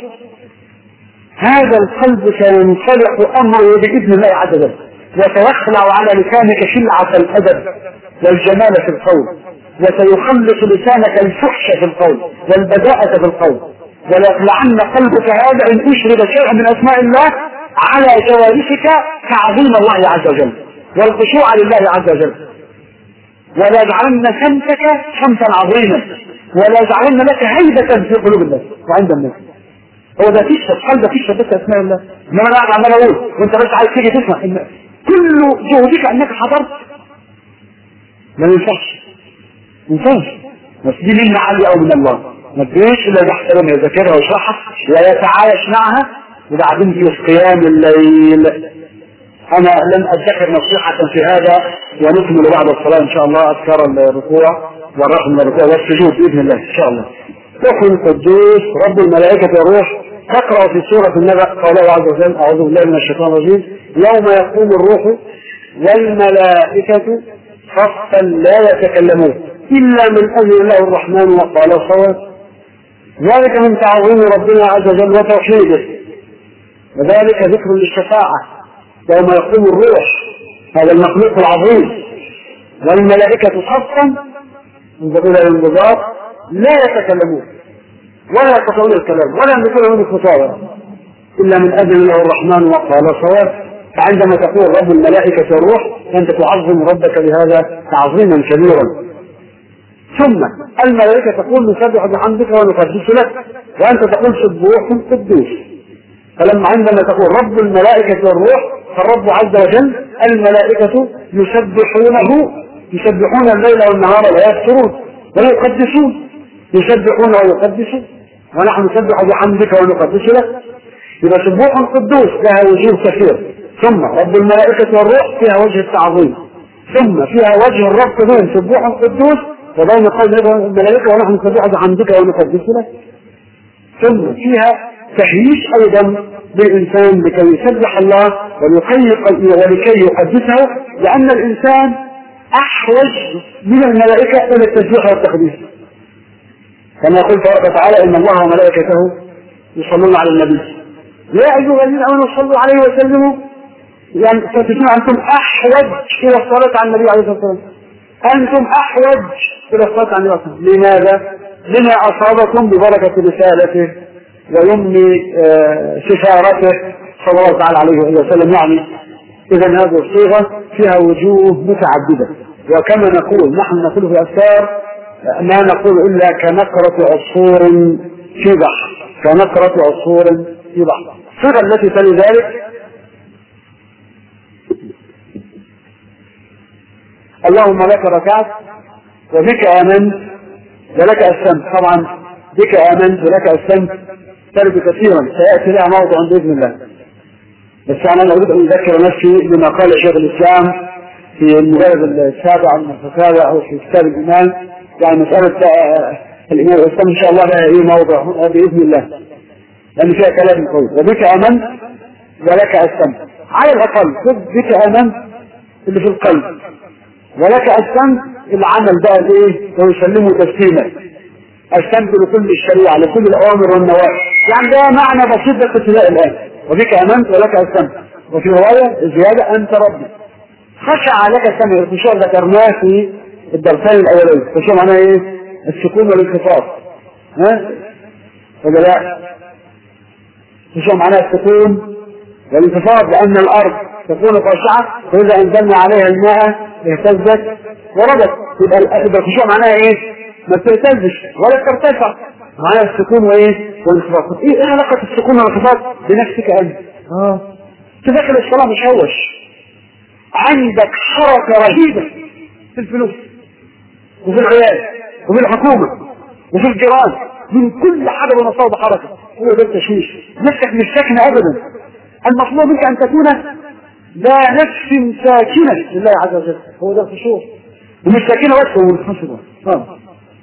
هذا القلب سينصلح امره باذن الله عز وجل وسيخلع على لسانك شلعة الادب والجمال في القول وسيخلص لسانك الفحش في القول والبذاءة في القول وليخلعن قلبك هذا ان اشرب شيئا من اسماء الله على جوارحك كعظيم الله عز وجل والخشوع لله عز وجل ولا يجعلن سمتك سمتا عظيما ولا يجعلن لك هيبة في قلوب الناس وعند الناس هو ده تشهد قلبك تشهد بس اسماء الله انما انا قاعد عمال اقول وانت بس عايز تيجي تسمع ان كل جهدك انك حضرت ما ينفعش ما ينفعش بس دي منة عالية او من الله ما تجيش الا يحترم يذاكرها ويشرحها ويتعايش معها وبعدين في قيام الليل انا لن ادخر نصيحة في هذا ونكمل بعد الصلاة ان شاء الله اذكار الركوع والرفع من الركوع والسجود باذن الله ان شاء الله روح القدوس رب الملائكة والروح تقرأ في سورة النبأ قال الله عز وجل أعوذ بالله من الشيطان الرجيم يوم يقوم الروح والملائكة صفا لا يتكلمون إلا من أجل الله الرحمن وقال صواب ذلك من تعظيم ربنا عز وجل وتوحيده وذلك ذكر للشفاعة يوم يقوم الروح هذا المخلوق العظيم والملائكة صفا انظروا إلى الانضباط لا يتكلمون ولا يستطيعون الكلام ولا يملكون لهم الخطابة إلا من أجل الله الرحمن وقال صواب فعندما تقول رب الملائكة والروح فأنت تعظم ربك بهذا تعظيما كبيرا ثم الملائكة تقول نسبح بحمدك ونقدس لك وأنت تقول سبوح قدوس فلما عندما تقول رب الملائكة والروح فالرب عز وجل الملائكة يسبحونه يسبحون الليل والنهار لا يفترون ويقدسون يسبحون ويقدسون ونحن نسبح بحمدك ونقدس لك يبقى سبوح قدوس لها وجوه كثير ثم رب الملائكة والروح فيها وجه التعظيم ثم فيها وجه الرب بين سبوح قدوس وبين قول الملائكة ونحن نسبح بحمدك ونقدس لك ثم فيها تهييش ايضا للانسان لكي يسبح الله ولكي يقدسه لان الانسان احوج من الملائكة الى التسبيح والتقديس كما يقول تبارك وتعالى ان الله وملائكته يصلون على النبي يا ايها الذين امنوا صلوا عليه وسلموا يعني فتكون انتم احوج الى الصلاه على النبي عليه الصلاه والسلام انتم احوج الى الصلاه على النبي عليه الصلاه والسلام لماذا؟ لما اصابكم ببركه رسالته ويمن سفارته صلى الله تعالى عليه وسلم يعني اذا هذه الصيغه فيها وجوه متعدده وكما نقول نحن نقول في اذكار ما نقول إلا كنقرة عصفور في بحر كنقرة عصفور في بحر الصيغة التي تلي ذلك اللهم لك ركعت وبك آمنت ولك أسلمت طبعا بك آمنت ولك أسلمت ترد كثيرا سيأتي لها موضع بإذن الله بس أنا أريد أن أذكر نفسي بما قال شيخ الإسلام في المجلد السابع من الفتاوى أو في كتاب الإيمان يعني مسألة الإمام الإسلام إن شاء الله لها إيه موضع بإذن الله لأن فيها كلام قوي وبك آمنت ولك أسلمت على الأقل خذ بك آمنت اللي في القلب ولك أسلمت العمل بقى الإيه ويسلمه تسليما أسلمت لكل الشريعة لكل الأوامر والنواهي يعني ده معنى بسيط بس ابتداء الآن وبك آمنت ولك أسلمت وفي رواية زيادة أنت ربي خشع لك سمع الخشوع ذكرناه في الدرسين الاولين خشوع معناه ايه السكون والانخفاض ها ولا لا خشوع معناه السكون والانخفاض لان الارض تكون خاشعه فاذا انزلنا عليها الماء اهتزت وربت يبقى الخشوع معناها ايه ما بتهتزش ولا ترتفع معناها السكون وايه والانخفاض ايه ايه علاقه السكون والانخفاض بنفسك انت اه تدخل الصلاه مشوش عندك حركه رهيبه في الفلوس وفي العيال وفي الحكومة وفي الجيران من كل حاجة بنصاب حركة هو ده التشويش نفسك مش ساكنة أبدا المطلوب منك أن تكون لا نفس ساكنة لله عز وجل هو ده الخشوع ومش ساكنة بس هو منحصرة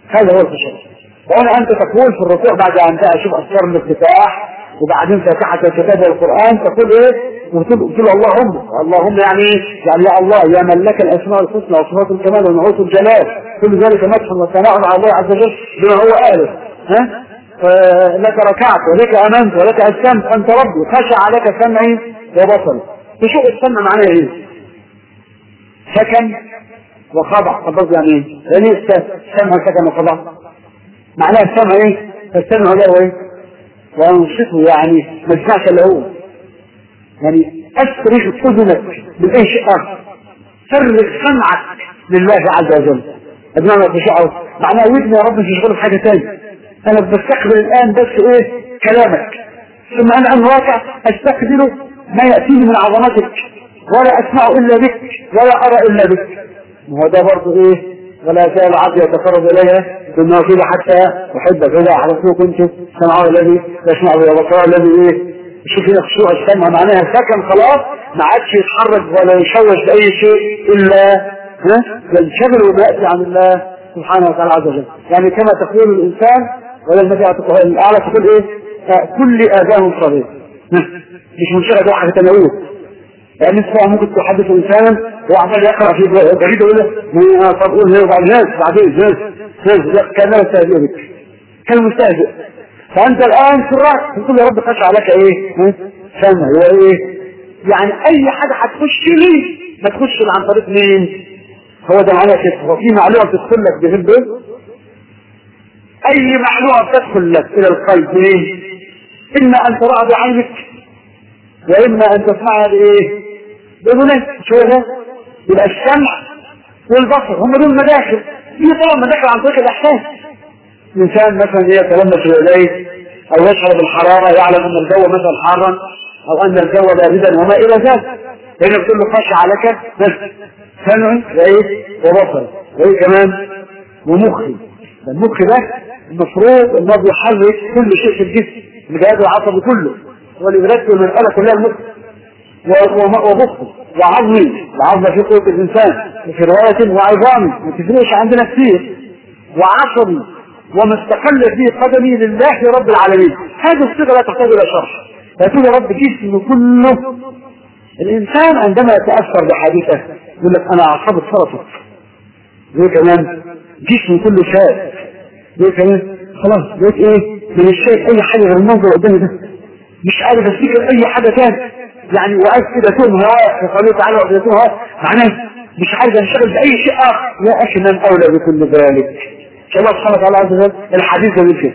هذا هو الخشوع وهنا انت تقول في الركوع بعد ان اشوف اذكار الافتتاح وبعدين فاتحة الكتاب والقرآن تقول ايه؟ وتقول تقول اللهم اللهم يعني ايه؟ يعني يا الله يا من لك الاسماء الحسنى وصفات الكمال ونعوت الجلال كل ذلك مدح وثناء على الله عز وجل بما هو آله ها؟ لك ركعت ولك امنت ولك اسلمت انت ربي خشع لك سمعي وبصري تشوف السمع معناه ايه؟ سكن وخضع طب يعني ايه؟ يعني ايه السمع سكن وخضع؟ معناه السمع ايه؟ فالسمع له ايه؟ وانصته يعني ما تسمعش الا هو يعني افرغ اذنك من اي شيء اخر فرغ سمعك لله عز وجل ابناء تشعر معناه ودني يا رب مش شغل حاجه ثانيه انا بستقبل الان بس ايه كلامك ثم انا ان واقع استقبل ما ياتيني من عظمتك ولا اسمع الا بك ولا ارى الا بك وهو ده برضه ايه ولا زال عبدي يتقرب اليها بالنافله حتى احبك اذا احببته كنت سمعه الذي يسمع وبصره الذي ايه شوف هنا خشوع السمع معناها سكن خلاص ما عادش يتحرك ولا يشوش باي شيء الا ها ينشغل وما ياتي عن الله سبحانه وتعالى عز وجل يعني كما تقول الانسان ولا النبي الاعلى تقول ايه كل اذاه صغير مش منشغل بواحد تناوله يعني انت ممكن تحدث انسانا وعمال يقرا في جريده يقول له طب قول هي وبعد ناس بعدين ناس ناس كان مستهزئ بك كان مستهزئ فانت الان في الراس تقول يا رب خشع لك ايه سمع هو ايه يعني اي حاجه هتخش لي ما تخش عن طريق مين هو ده معناه كده هو في معلومه بتدخل لك بهب اي معلومه بتدخل لك الى القلب ليه اما ان تراها بعينك واما ان تسمعها بايه بأذنك شوية يبقى السمع والبصر هم دول مداخل في طبعا مداخل عن طريق الاحساس الانسان مثلا يتلمس يديه او يشعر بالحراره يعلم ان الجو مثلا حارا او ان الجو باردا وما الى ذلك هنا بتقول له خشع لك سمعي وايه وبصري وايه كمان ومخي المخ ده المفروض انه بيحرك كل شيء في الجسم الجهاز العصبي كله هو اللي بيرتب المساله كلها المخ وبطه وعظمي العظم في قوة الإنسان وفي رواية وعظامي ما تفرقش عندنا كثير وعصبي وما استقل فيه قدمي لله رب العالمين هذه الصيغة لا تحتاج إلى شرح يقول يا رب جسمه كله الإنسان عندما يتأثر بحادثة يقول لك أنا أعصاب اتفرطت زي كمان جسمه كله شاب زي كمان خلاص بقيت إيه من الشيء أي حاجة غير المنظر قدامي ده مش قادر افتكر أي حاجة تاني يعني وأفئدتهم هواء في قوله تعالى وأفئدتهم هواء معناه مش عايز انشغل بأي شيء آخر يا أخي من أولى بكل ذلك الله سبحانه وتعالى عز وجل الحديث ده بيقول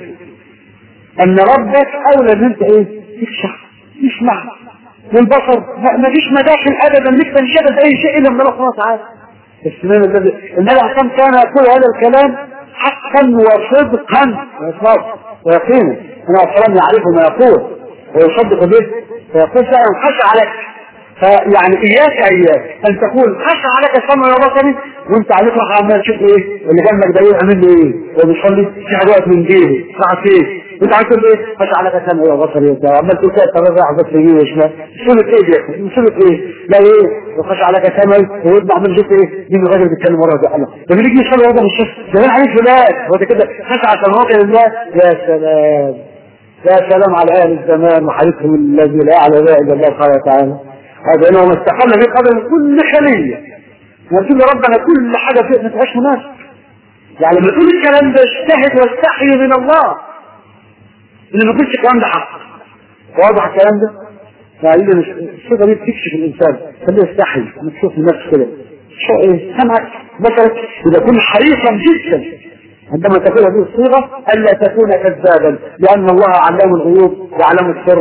أن ربك أولى من أنت إيه؟ تخشع تسمع والبصر ما فيش مداخل أبدا لك تنشغل بأي شيء إلا من الله سبحانه وتعالى السنان الذي النبي عصام كان يقول هذا الكلام حقا وصدقا وإصرار ويقينا أنا عصام يعرف ما يقول ويصدق به فيقول فعلا خشع عليك فيعني اياك اياك ان تقول خشع عليك السمع وبصري وانت عليك راح عمال تشوف ايه اللي جنبك ده يعمل له ايه وبيصلي في حاجات من جيبه ساعة ايه وانت عايز تقول ايه خشع عليك السمع وبصري انت عمال تقول كده طب راح بس يمين وشمال صورة ايه دي صورة ايه لا ايه وخشع عليك سمعي ويطلع من جيب ايه دي الراجل بيتكلم ورا ده الله ده بيجي يصلي وضع مش ده عليك فلان هو ده كده خشع سمعك لله يا سلام يا سلام على اهل الزمان وحديثهم الذي لا يعلم لا الا الله سبحانه وتعالى هذا انهم استقل في قدم كل خليه نقول يا رب انا كل حاجه فيه ما تبقاش مناسب يعني لما تقول الكلام ده اجتهد واستحي من الله ان ما تقولش الكلام ده حق واضح الكلام ده يعني الصفه دي بتكشف الانسان خليه يستحي لما تشوف النفس كده شو ايه سمعك بصرك اذا كنت حريصا جدا عندما تكون هذه الصيغة ألا تكون كذابا لأن الله علام الغيوب يعلم السر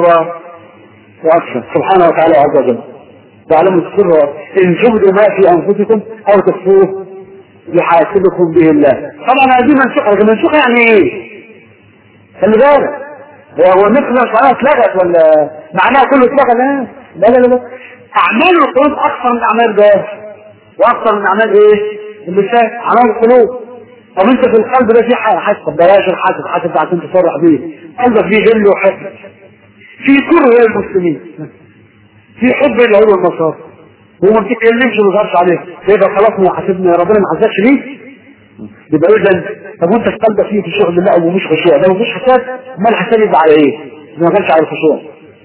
وأكثر سبحانه وتعالى عز وجل يعلم السر إن تبدوا ما في أنفسكم أو تخفوه يحاسبكم به الله طبعا هذه منسوخة لكن منسوخة يعني إيه؟ خلي بالك هو مثل صلاة اتلغت ولا معناها كله اتلغى لا لا لا لا أعمال القلوب أكثر من أعمال ده وأكثر من أعمال إيه؟ اللسان أعمال القلوب طب انت في القلب ده في حسب بلاش الحسب حسب عشان تصرح بيه قلبك فيه غل وحسد في كره للمسلمين في حب اليهود والنصارى هو ما بتتكلمش ما تظهرش عليه يبقى خلاص ما حاسبنا ربنا ما حاسبش ليه يبقى اذا طب وانت قلبك فيه في الشغل لا ومش خشوع لو مش حساب ما الحساب يبقى على ايه؟ ما كانش على الخشوع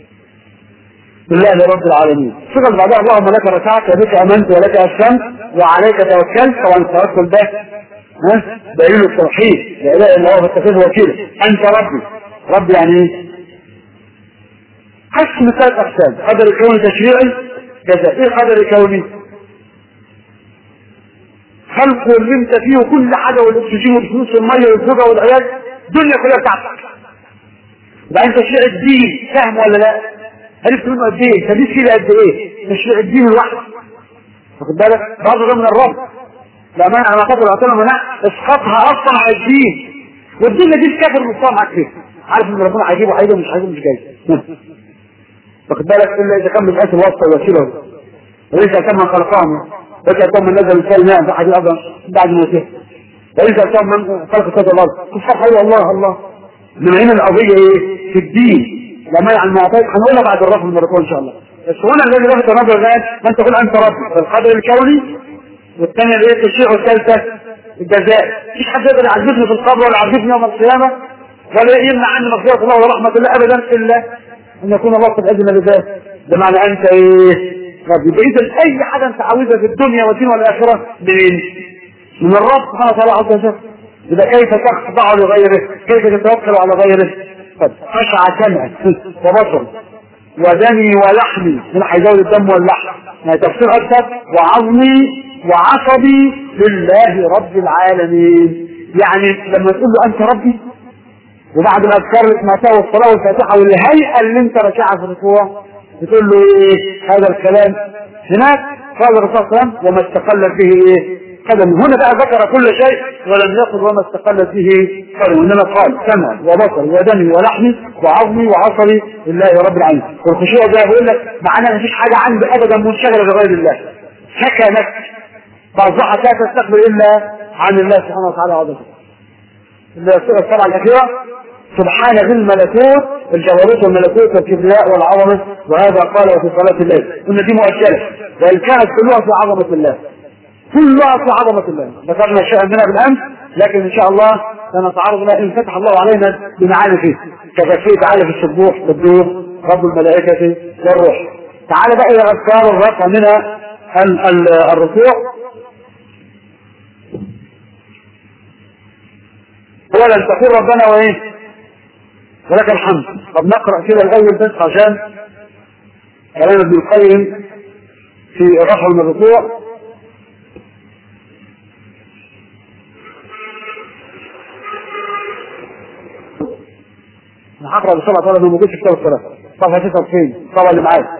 لله رب العالمين الصيغه اللي بعدها اللهم لك ركعت وبك امنت ولك اسلمت وعليك توكلت طبعا التوكل ده ها دليل التوحيد لا اله الا هو فاتخذه وكيلا انت ربي ربي يعني ايه؟ قسم ثلاث اقسام قدر كوني تشريعي كذا ايه قدر كوني؟ خلق اللي انت فيه وكل حاجه والاكسجين والفلوس والميه والزوجه والعيال الدنيا كلها بتاعتك وبعدين تشريع الدين فاهم ولا لا؟ عرفت منه قد ايه؟ تدريس فيه قد ايه؟ تشريع الدين لوحده واخد بالك؟ برضه ده من الرب لا مانع انا خاطر اعطينا منع اسقطها اصلا على الدين والدنيا دي الكافر مصطفى معاك فيها عارف ان ربنا هيجيبه هيجيبه مش هيجيبه مش جاي واخد بالك الا اذا كان من اسر الواسطه والوسيله وليس كان من خلقهم وليس كان من نزل الكلمه في حديث افضل بعد موته وليس كان من خلق كتاب الارض كفار حي الله الله من هنا القضيه ايه؟ في الدين لا مانع المعطيات هنقولها بعد الرفض المرتين ان شاء الله بس هنا الذي لفت النظر الان ما انت تقول انت ربي فالقدر الكوني والثانيه اللي هي التشريع والثالثه الجزاء مفيش حد يقدر يعذبني في القبر ولا يعذبني يوم القيامه ولا يمنع عني مغفره الله ورحمه الله ابدا الا ان يكون الله قد اذن بذلك ده معنى انت ايه ربي اذا اي حاجه انت عاوزها في الدنيا والدين والاخره منين؟ من الرب سبحانه وتعالى عز وجل اذا كيف تخضع لغيره كيف تتوكل على غيره قد خشع سمعي وبصري ودمي ولحمي من هيزود الدم واللحم يعني تفسير اكثر وعظمي وعصبي لله رب العالمين يعني لما تقول له انت ربي وبعد الاذكار اللي سمعتها والصلاه والفاتحه والهيئه اللي انت راكعها في الركوع بتقول له ايه هذا الكلام هناك قال الرسول صلى الله عليه وسلم وما استقلت به ايه قدم هنا بقى ذكر كل شيء ولم يقل وما استقلت به قدم انما قال سمع وبصر ودمي ولحمي وعظمي وعصبي لله رب العالمين والخشوع ده بيقول لك معناه مفيش حاجه عندي ابدا منشغله بغير الله سكنت فاصبحت لا تستقبل الا عن الله سبحانه وتعالى عز وجل السوره السبعه الاخيره سبحان ذي الملكوت الجبروت والملكوت والكبرياء والعظمه وهذا قاله في صلاه الليل ان دي مؤجله بل كانت كلها في عظمه الله كلها في عظمة الله ذكرنا شيئا منها بالأمس لكن إن شاء الله سنتعرض لها إن فتح الله علينا بمعاني فيه كفيه تعالى في السبوح والدور رب الملائكة والروح تعالى بقى إلى أذكار الرفع منها الركوع أولا تقول ربنا وإيه ولك الحمد طب نقرأ كده الأول بس عشان كلام ابن القيم في الرفع من الركوع انا هقرا بسرعه طبعا ما موجود في كتاب الصلاه صفحه 96 طبعا اللي معايا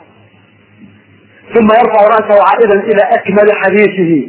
ثم يرفع راسه عائدا الى اكمل حديثه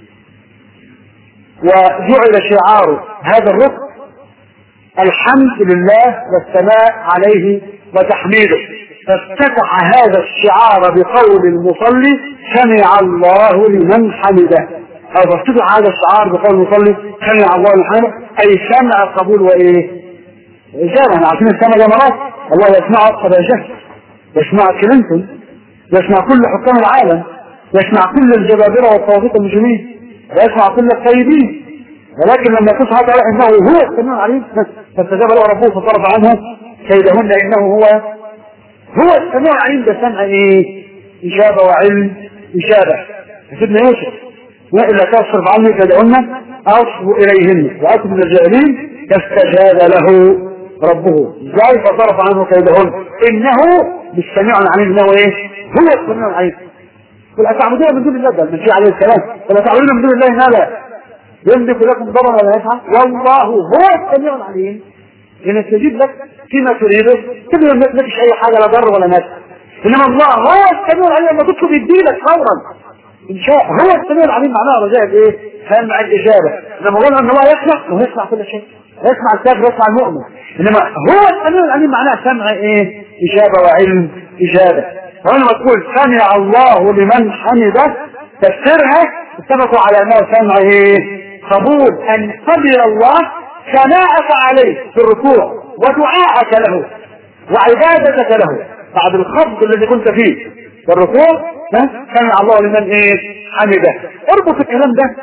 وجعل شعار هذا الركن الحمد لله والثناء عليه وتحميده فافتتح هذا الشعار بقول المصلي سمع الله لمن حمده او فافتتح هذا الشعار بقول المصلي سمع الله لمن حمده اي سمع قبول وايه إجابة احنا عارفين السماء جمرات الله يسمع أبقى جهل يسمع كلينتون يسمع كل حكام العالم يسمع كل الجبابرة والطواغيت المجرمين ويسمع كل الطيبين ولكن لما يقول سبحانه وتعالى انه هو السميع العليم فاستجاب له ربه فصرف عنه كيدهن انه هو هو السميع العليم ده سمع ايه؟ اجابه وعلم اجابه سيدنا يوسف والا تصرف عني كيدهن اصب اليهن واكن من الجاهلين فاستجاب له ربه ازاي فصرف عنه كيدهن انه بالسميع العليم انه ايه؟ هو السميع العليم قل اتعبدون من دون الله ده المسيح عليه السلام قل اتعبدون من دون الله ما لا يملك لكم ضرا ولا نفعا والله هو السميع العليم يستجيب لك فيما تريده تقدر ما تملكش اي حاجه لا ضر ولا نفع انما الله هو السميع العليم لما تطلب يديلك فورا ان شاء هو السميع العليم معناه رجاء ايه؟ سمع الاجابه لما قلنا ان الله يسمع هو يسمع كل شيء يسمع الكافر يسمع المؤمن انما هو السميع العليم معناه سمع ايه؟ اجابه وعلم اجابه ولما تقول سمع الله لمن حمده تفسيرها اتفقوا على انه سمع ايه؟ قبول ان قبل الله ثناءك عليه في الركوع ودعاءك له وعبادتك له بعد الخفض الذي كنت فيه في الركوع سمع الله لمن ايه؟ حمده اربط الكلام ده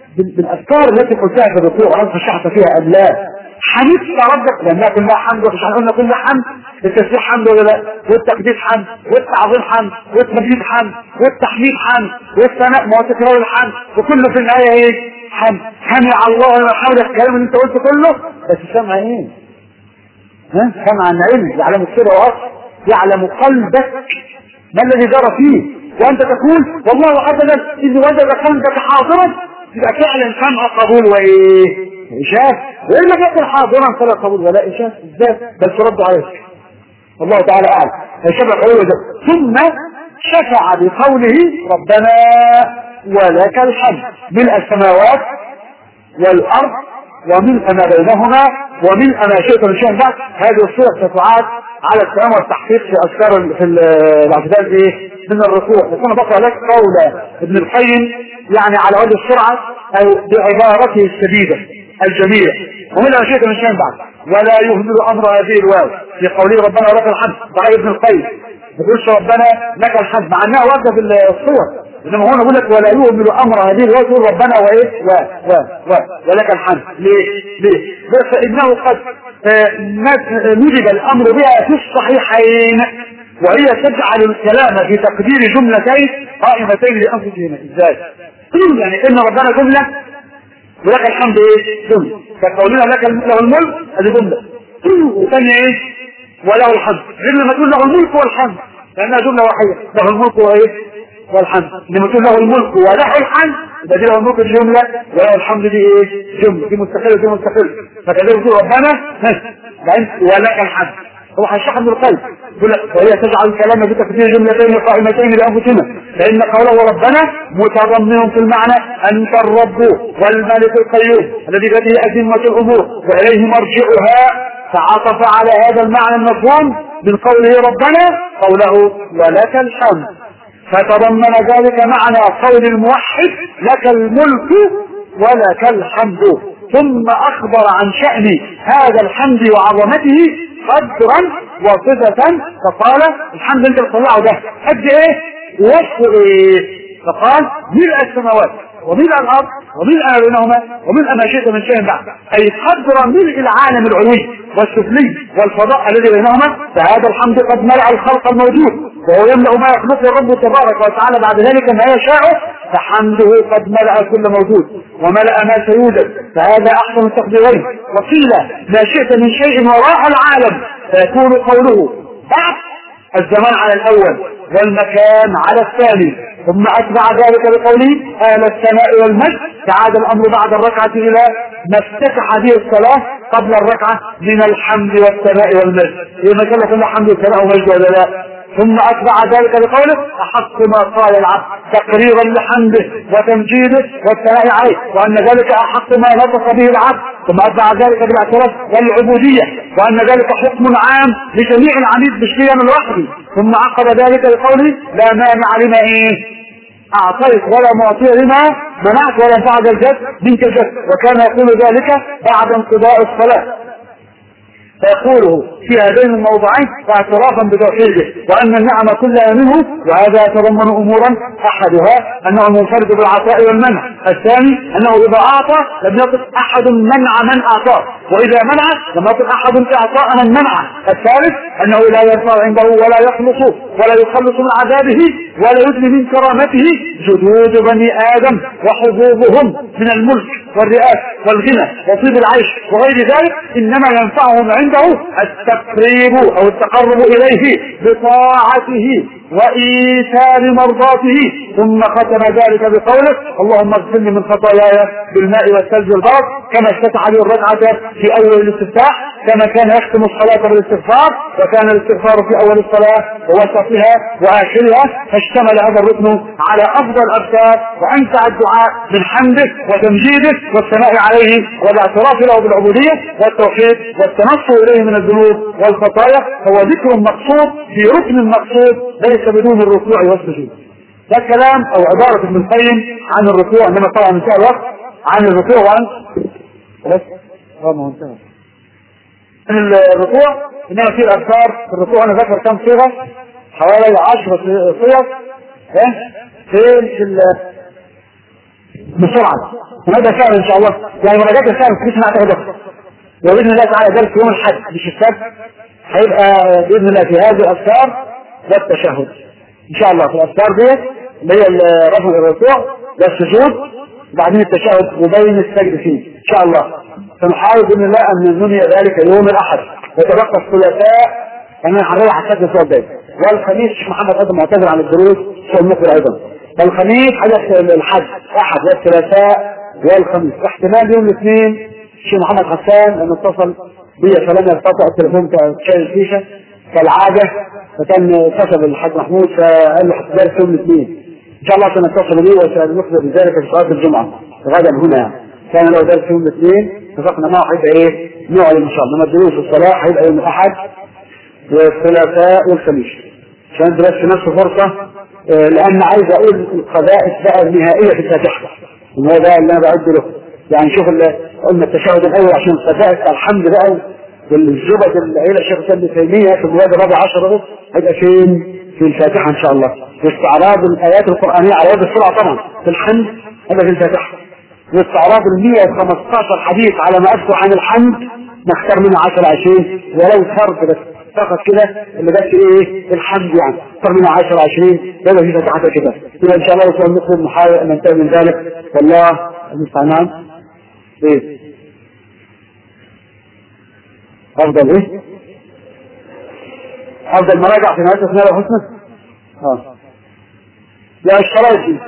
بالاذكار التي قلتها في الركوع وهل خشعت فيها ام لا حمدت ربك لانها كلها حمد ومش قلنا كلها حمد التسبيح حمد ولا لا والتقديس حمد والتعظيم حمد والتمجيد حمد والتحميد حمد والثناء ما هو تكرار الحمد وكله في النهايه ايه حمد سمع الله لمن حمده الكلام اللي انت قلته كله بس سمع ايه ها سمع العلم يعلم السر والاصل يعلم قلبك ما الذي جرى فيه وانت تقول والله ابدا اذ وجد قلبك حاضرا يبقى فعلا سمع قبول وايه إشاف وإن لم يكن حاضرا فلا قبول ولا إشاف ازاي بل ترد عليك الله تعالى أعلم فشفع قوله ثم شفع بقوله ربنا ولك الحمد ملء السماوات والأرض وملء ما بينهما وملء ما شئت من شيء بعد هذه الصورة تفعات على الكلام والتحقيق في أذكار في الاعتدال إيه من الركوع بس أنا بقرأ لك قول ابن القيم يعني على وجه السرعة أو بعبارته السديدة الجميلة ومن شئت من شيء بعد ولا يهمل أمر هذه الواو في قوله ربنا ولك الحمد ضعيف ابن القيم ما تقولش ربنا لك الحمد مع انها واردة في الصور انما هنا بيقول لك ولا يهمل امر هذه الواو تقول ربنا وايه و و و ولك الحمد ليه ليه فانه قد ندب الامر بها في الصحيحين وهي تجعل الكلام في تقدير جملتين قائمتين لانفسهما ازاي؟ يعني ان ربنا جمله ولك الحمد ايه؟ جمله فقولنا لك له الملك هذه جمله وثانيه ايه؟ وله الحمد غير لما تقول له الملك والحمد لانها جمله واحده له الملك وايه؟ والحمد لما تقول له الملك وله الحمد يبقى دي له الملك دي جمله وله الحمد دي ايه؟ جمله دي مستقله دي مستقله فكذلك تقول ربنا بعدين ولك الحمد هو هيشرح من القلب يقول لك وهي تجعل الكلام بتكثير جملتين قائمتين لانفسنا فان قوله ربنا متضمن في المعنى انت الرب والملك القيوم الذي بيده ازمه الامور واليه مرجعها فعطف على هذا المعنى المفهوم من قوله ربنا قوله ولك الحمد فتضمن ذلك معنى قول الموحد لك الملك ولك الحمد ثم اخبر عن شأن هذا الحمد وعظمته قدرا وصفة فقال الحمد انت بتطلعه ده قد ايه وصف ايه فقال ملء السماوات وملء الارض وملء ما بينهما وملء ما شئت من شيء بعد اي قدر ملء العالم العلوي والسفلي والفضاء الذي بينهما فهذا الحمد قد ملأ الخلق الموجود وهو يملأ ما يخلقه الرب تبارك وتعالى بعد ذلك ما يشاء فحمده قد ملأ كل موجود وملأ ما سيوجد فهذا احسن التقديرين وقيل ما شئت من شيء وراء العالم فيكون قوله بعد الزمان على الاول والمكان على الثاني ثم اتبع ذلك بقوله اهل السماء والمجد فعاد الامر بعد الركعه الى ما افتتح به الصلاه قبل الركعه من الحمد والثناء والمجد اذا كان كل حمد والثناء والمجد ولا لا ثم اتبع ذلك بقوله احق ما قال العبد تقريرا لحمده وتمجيده والثناء عليه وان ذلك احق ما نطق به العبد ثم اتبع ذلك بالاعتراف والعبوديه وان ذلك حكم عام لجميع العبيد مش لي من وحدي ثم عقب ذلك بقوله لا مانع لما ايه اعطيت ولا معطي لما منعت ولا بعد الجد منك الجد وكان يقول ذلك بعد انقضاء الصلاه فيقوله في هذين الموضعين اعترافا بتوحيده وان النعم كلها منه وهذا يتضمن امورا احدها انه المنفرد بالعطاء والمنع الثاني انه اذا اعطى لم يقف احد منع من اعطاه واذا منع لم يقف احد اعطاء من منع الثالث انه لا يرفع عنده ولا يخلص ولا يخلص من عذابه ولا يدني من كرامته جدود بني ادم وحظوظهم من الملك والرئاسه والغنى وطيب العيش وغير ذلك انما ينفعهم عنده التقريب او التقرب اليه بطاعته وايثار مرضاته ثم ختم ذلك بقوله اللهم اغفرني من خطاياي بالماء والثلج والبرد كما افتتح به الركعه في اول الاستفتاح كما كان يختم الصلاه بالاستغفار وكان الاستغفار في اول الصلاه ووسطها واخرها فاشتمل هذا الركن على افضل الاذكار وامتع الدعاء من حمده وتمجيده والثناء عليه والاعتراف له بالعبوديه والتوحيد والتنصر اليه من الذنوب والخطايا هو ذكر مقصود في ركن مقصود ليس بدون الركوع والسجود ده كلام او عبارة ابن القيم عن الركوع انما طبعا انتهى الوقت عن الركوع وعن بس ما انتهى الركوع انما في الاذكار في الركوع انا ذكر كم صيغه حوالي 10 صيغ في في بسرعه وهذا سهل ان شاء الله يعني مراجعه السهل مش معنى تاخد وباذن الله تعالى درس يوم الاحد مش السبت هيبقى باذن الله في هذه الاذكار والتشهد ان شاء الله في الاذكار ديت اللي هي رفع الركوع والسجود وبعدين التشهد وبين السجد فيه ان شاء الله فنحاول باذن الله ان ننهي ذلك يوم الاحد وتبقى الثلاثاء انا هنروح على السجد الاسبوع الجاي والخميس الشيخ محمد ايضا معتذر عن الدروس هو المقبل ايضا فالخميس حدث الحد احد والثلاثاء والخميس احتمال يوم الاثنين الشيخ محمد حسان انه اتصل بي فلم يستطع التليفون كان الفيشه كالعاده فكان اتصل بالحاج محمود فقال له هتدرس يوم الاثنين ان شاء الله سنتصل به وسنخبر بذلك في صلاه الجمعه غدا هنا يعني كان لو درس يوم الاثنين اتفقنا معه هيبقى ايه نعلن ان شاء الله انما الدروس الصلاه هيبقى يوم الاحد والثلاثاء والخميس عشان بس نفسه فرصه آه، لان عايز اقول القذائف بقى النهائيه في الفاتحه ان هو ده اللي انا بعد له يعني شوف قلنا التشهد الاول عشان القذائف الحمد بقى والزبد العيله الشيخ ابن تيميه في الواد الرابع عشر ده هيبقى فين؟ في الفاتحه ان شاء الله واستعراض الايات القرانيه على وجه السرعه طبعا في الحمد هذا في الفاتحه واستعراض ال 115 حديث على ما اذكر عن الحمد نختار منه 10 20 ولو فرد بس فقط كده اللي بس ايه الحمد يعني اختار منه 10 20 يبقى في فتحات كده يبقى ان شاء الله يكون نقدر نحاول ان ننتهي من ذلك والله المستعان ايه افضل ايه افضل مراجع في نهايه اسماء الحسنى اه لا الشرايط دي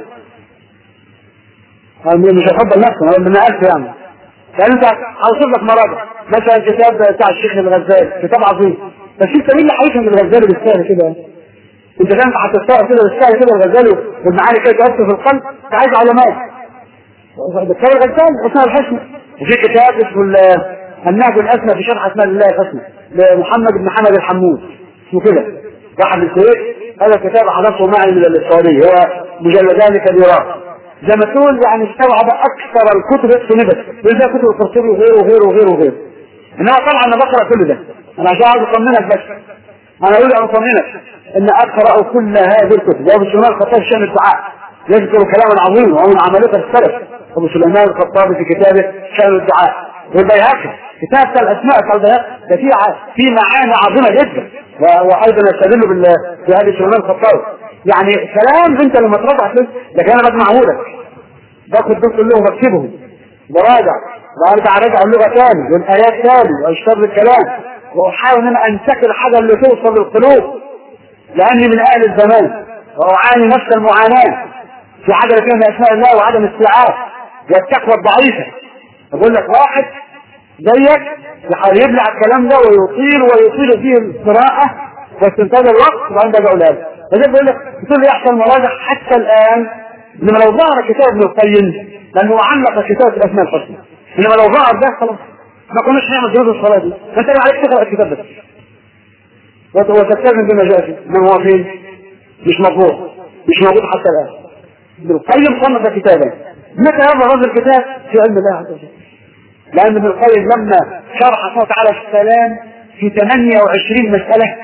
مش هفضل نفسه انا من ألف يعني لان انت هوصف لك مراجع مثلا الكتاب بتاع الشيخ الغزالي كتاب عظيم بس انت مين اللي هيفهم الغزالي بالسهل كده انت فاهم هتستوعب كده بالسهل كده الغزالي والمعاني كده تأثر في القلب انت عايز علماء الدكتور الغزالي اسمها الحسنى وفي كتاب اسمه النهج الاسمى في شرح اسماء الله الحسنى لمحمد بن حمد الحمود اسمه كده واحد من الكويت هذا الكتاب حضرته معي من السعوديه هو مجلدان كبيران زي ما تقول يعني استوعب اكثر الكتب اكتنبت زي كتب القرطبي وغيره وغيره وغيره وغيره انما طبعا انا بقرا كل ده انا عشان عايز اطمنك بس انا اريد ان اطمنك ان اقرا كل هذه الكتب وابو سليمان الخطابي شان الدعاء يذكر كلاما عظيما ومن عمليه السلف ابو سليمان الخطابي في كتابه شان الدعاء والبيهقي كتاب الاسماء بتاع البيهقي ده فيه في معاني عظيمه جدا وايضا يستدل بهذه سليمان الخطابي يعني كلام انت لما تراجع فيه لكن انا بجمعه لك باخد دول كلهم بكتبهم براجع وارجع اراجع اللغه تاني والايات تاني واشتغل بالكلام واحاول ان انا انتقل الحاجه اللي توصل للقلوب لاني من اهل الزمان واعاني نفس المعاناه في حاجه فيها من اسماء الله وعدم استيعاب والتقوى الضعيفه اقول لك واحد زيك يحاول يبلع الكلام ده ويطيل ويطيل فيه القراءه واستنتاج الوقت وبعدين بقى اقولها لك فزي بقول لك بتقول لي يحصل مراجع حتى الان انما لو ظهر كتاب ابن القيم لانه علق كتاب الاسماء الحسنى انما لو ظهر ده خلاص ما كناش نعمل دروس الصلاه دي فانت عليك تقرا الكتاب بس وتستخدم بما جاء فيه ما هو فين مش مطبوع مش موجود حتى الان ابن القيم صنف كتابا متى يظهر هذا الكتاب في علم الله عز وجل لان ابن القيم لما شرح الله تعالى السلام في 28 مساله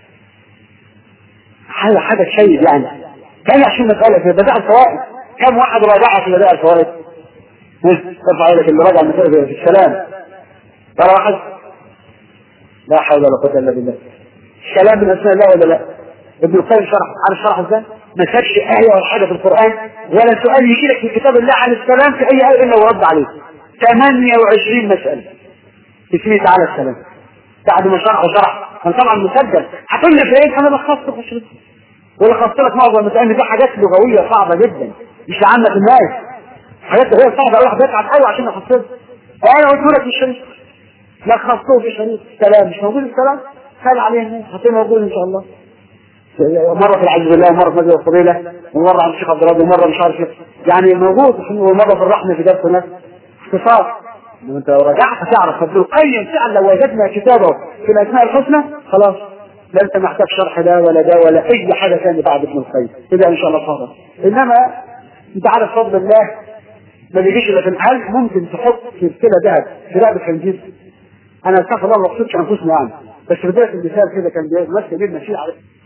حاجه حاجه تشيد يعني كان 20 مساله في بدائع الفوائد كم واحد راجعها في بدائع الفوائد؟ ارفع يدك اللي راجع المساله في السلام ترى واحد لا حول ولا قوه الا بالله السلام من اسماء الله ولا لا؟ ابن القيم شرح عارف شرح ازاي؟ ما سابش آية ولا حاجة في القرآن ولا سؤال يجي لك في كتاب الله عن السلام في أي آية إلا ورد عليه 28 مسألة اسمه تعالى السلام بعد ما شرح وشرح كان طبعا مسجل هتقول لي فين انا لخصت في الشريط ولخصت لك معظم المسائل دي حاجات لغويه صعبه جدا مش لعامه الناس حاجات لغويه صعبه الواحد بيتعب قوي عشان يحصلها انا قلت لك في الشريط لخصته في شريط السلام مش موجود السلام خلي عليه الناس هتلاقيه موجود ان شاء الله مرة في العز بالله ومرة في مجلس الفضيلة ومرة عند الشيخ عبد الرازق ومرة مش عارف يعني موجود ومرة في الرحمة في درس الناس اختصار انت لو رجعت تعرف ابن القيم فعلا لو وجدنا كتابه في الاسماء الحسنى خلاص لا انت محتاج شرح ده ولا ده ولا اي حاجه ثانيه بعد ابن القيم كده ان شاء الله فاضل انما انت عارف فضل الله ما بيجيش الا في الحال ممكن تحط سلسله ذهب في رقبه خنزير انا استغفر الله ما اقصدش انفسنا يعني بس في بدايه المثال كده كان بيمثل بينا شيء عليه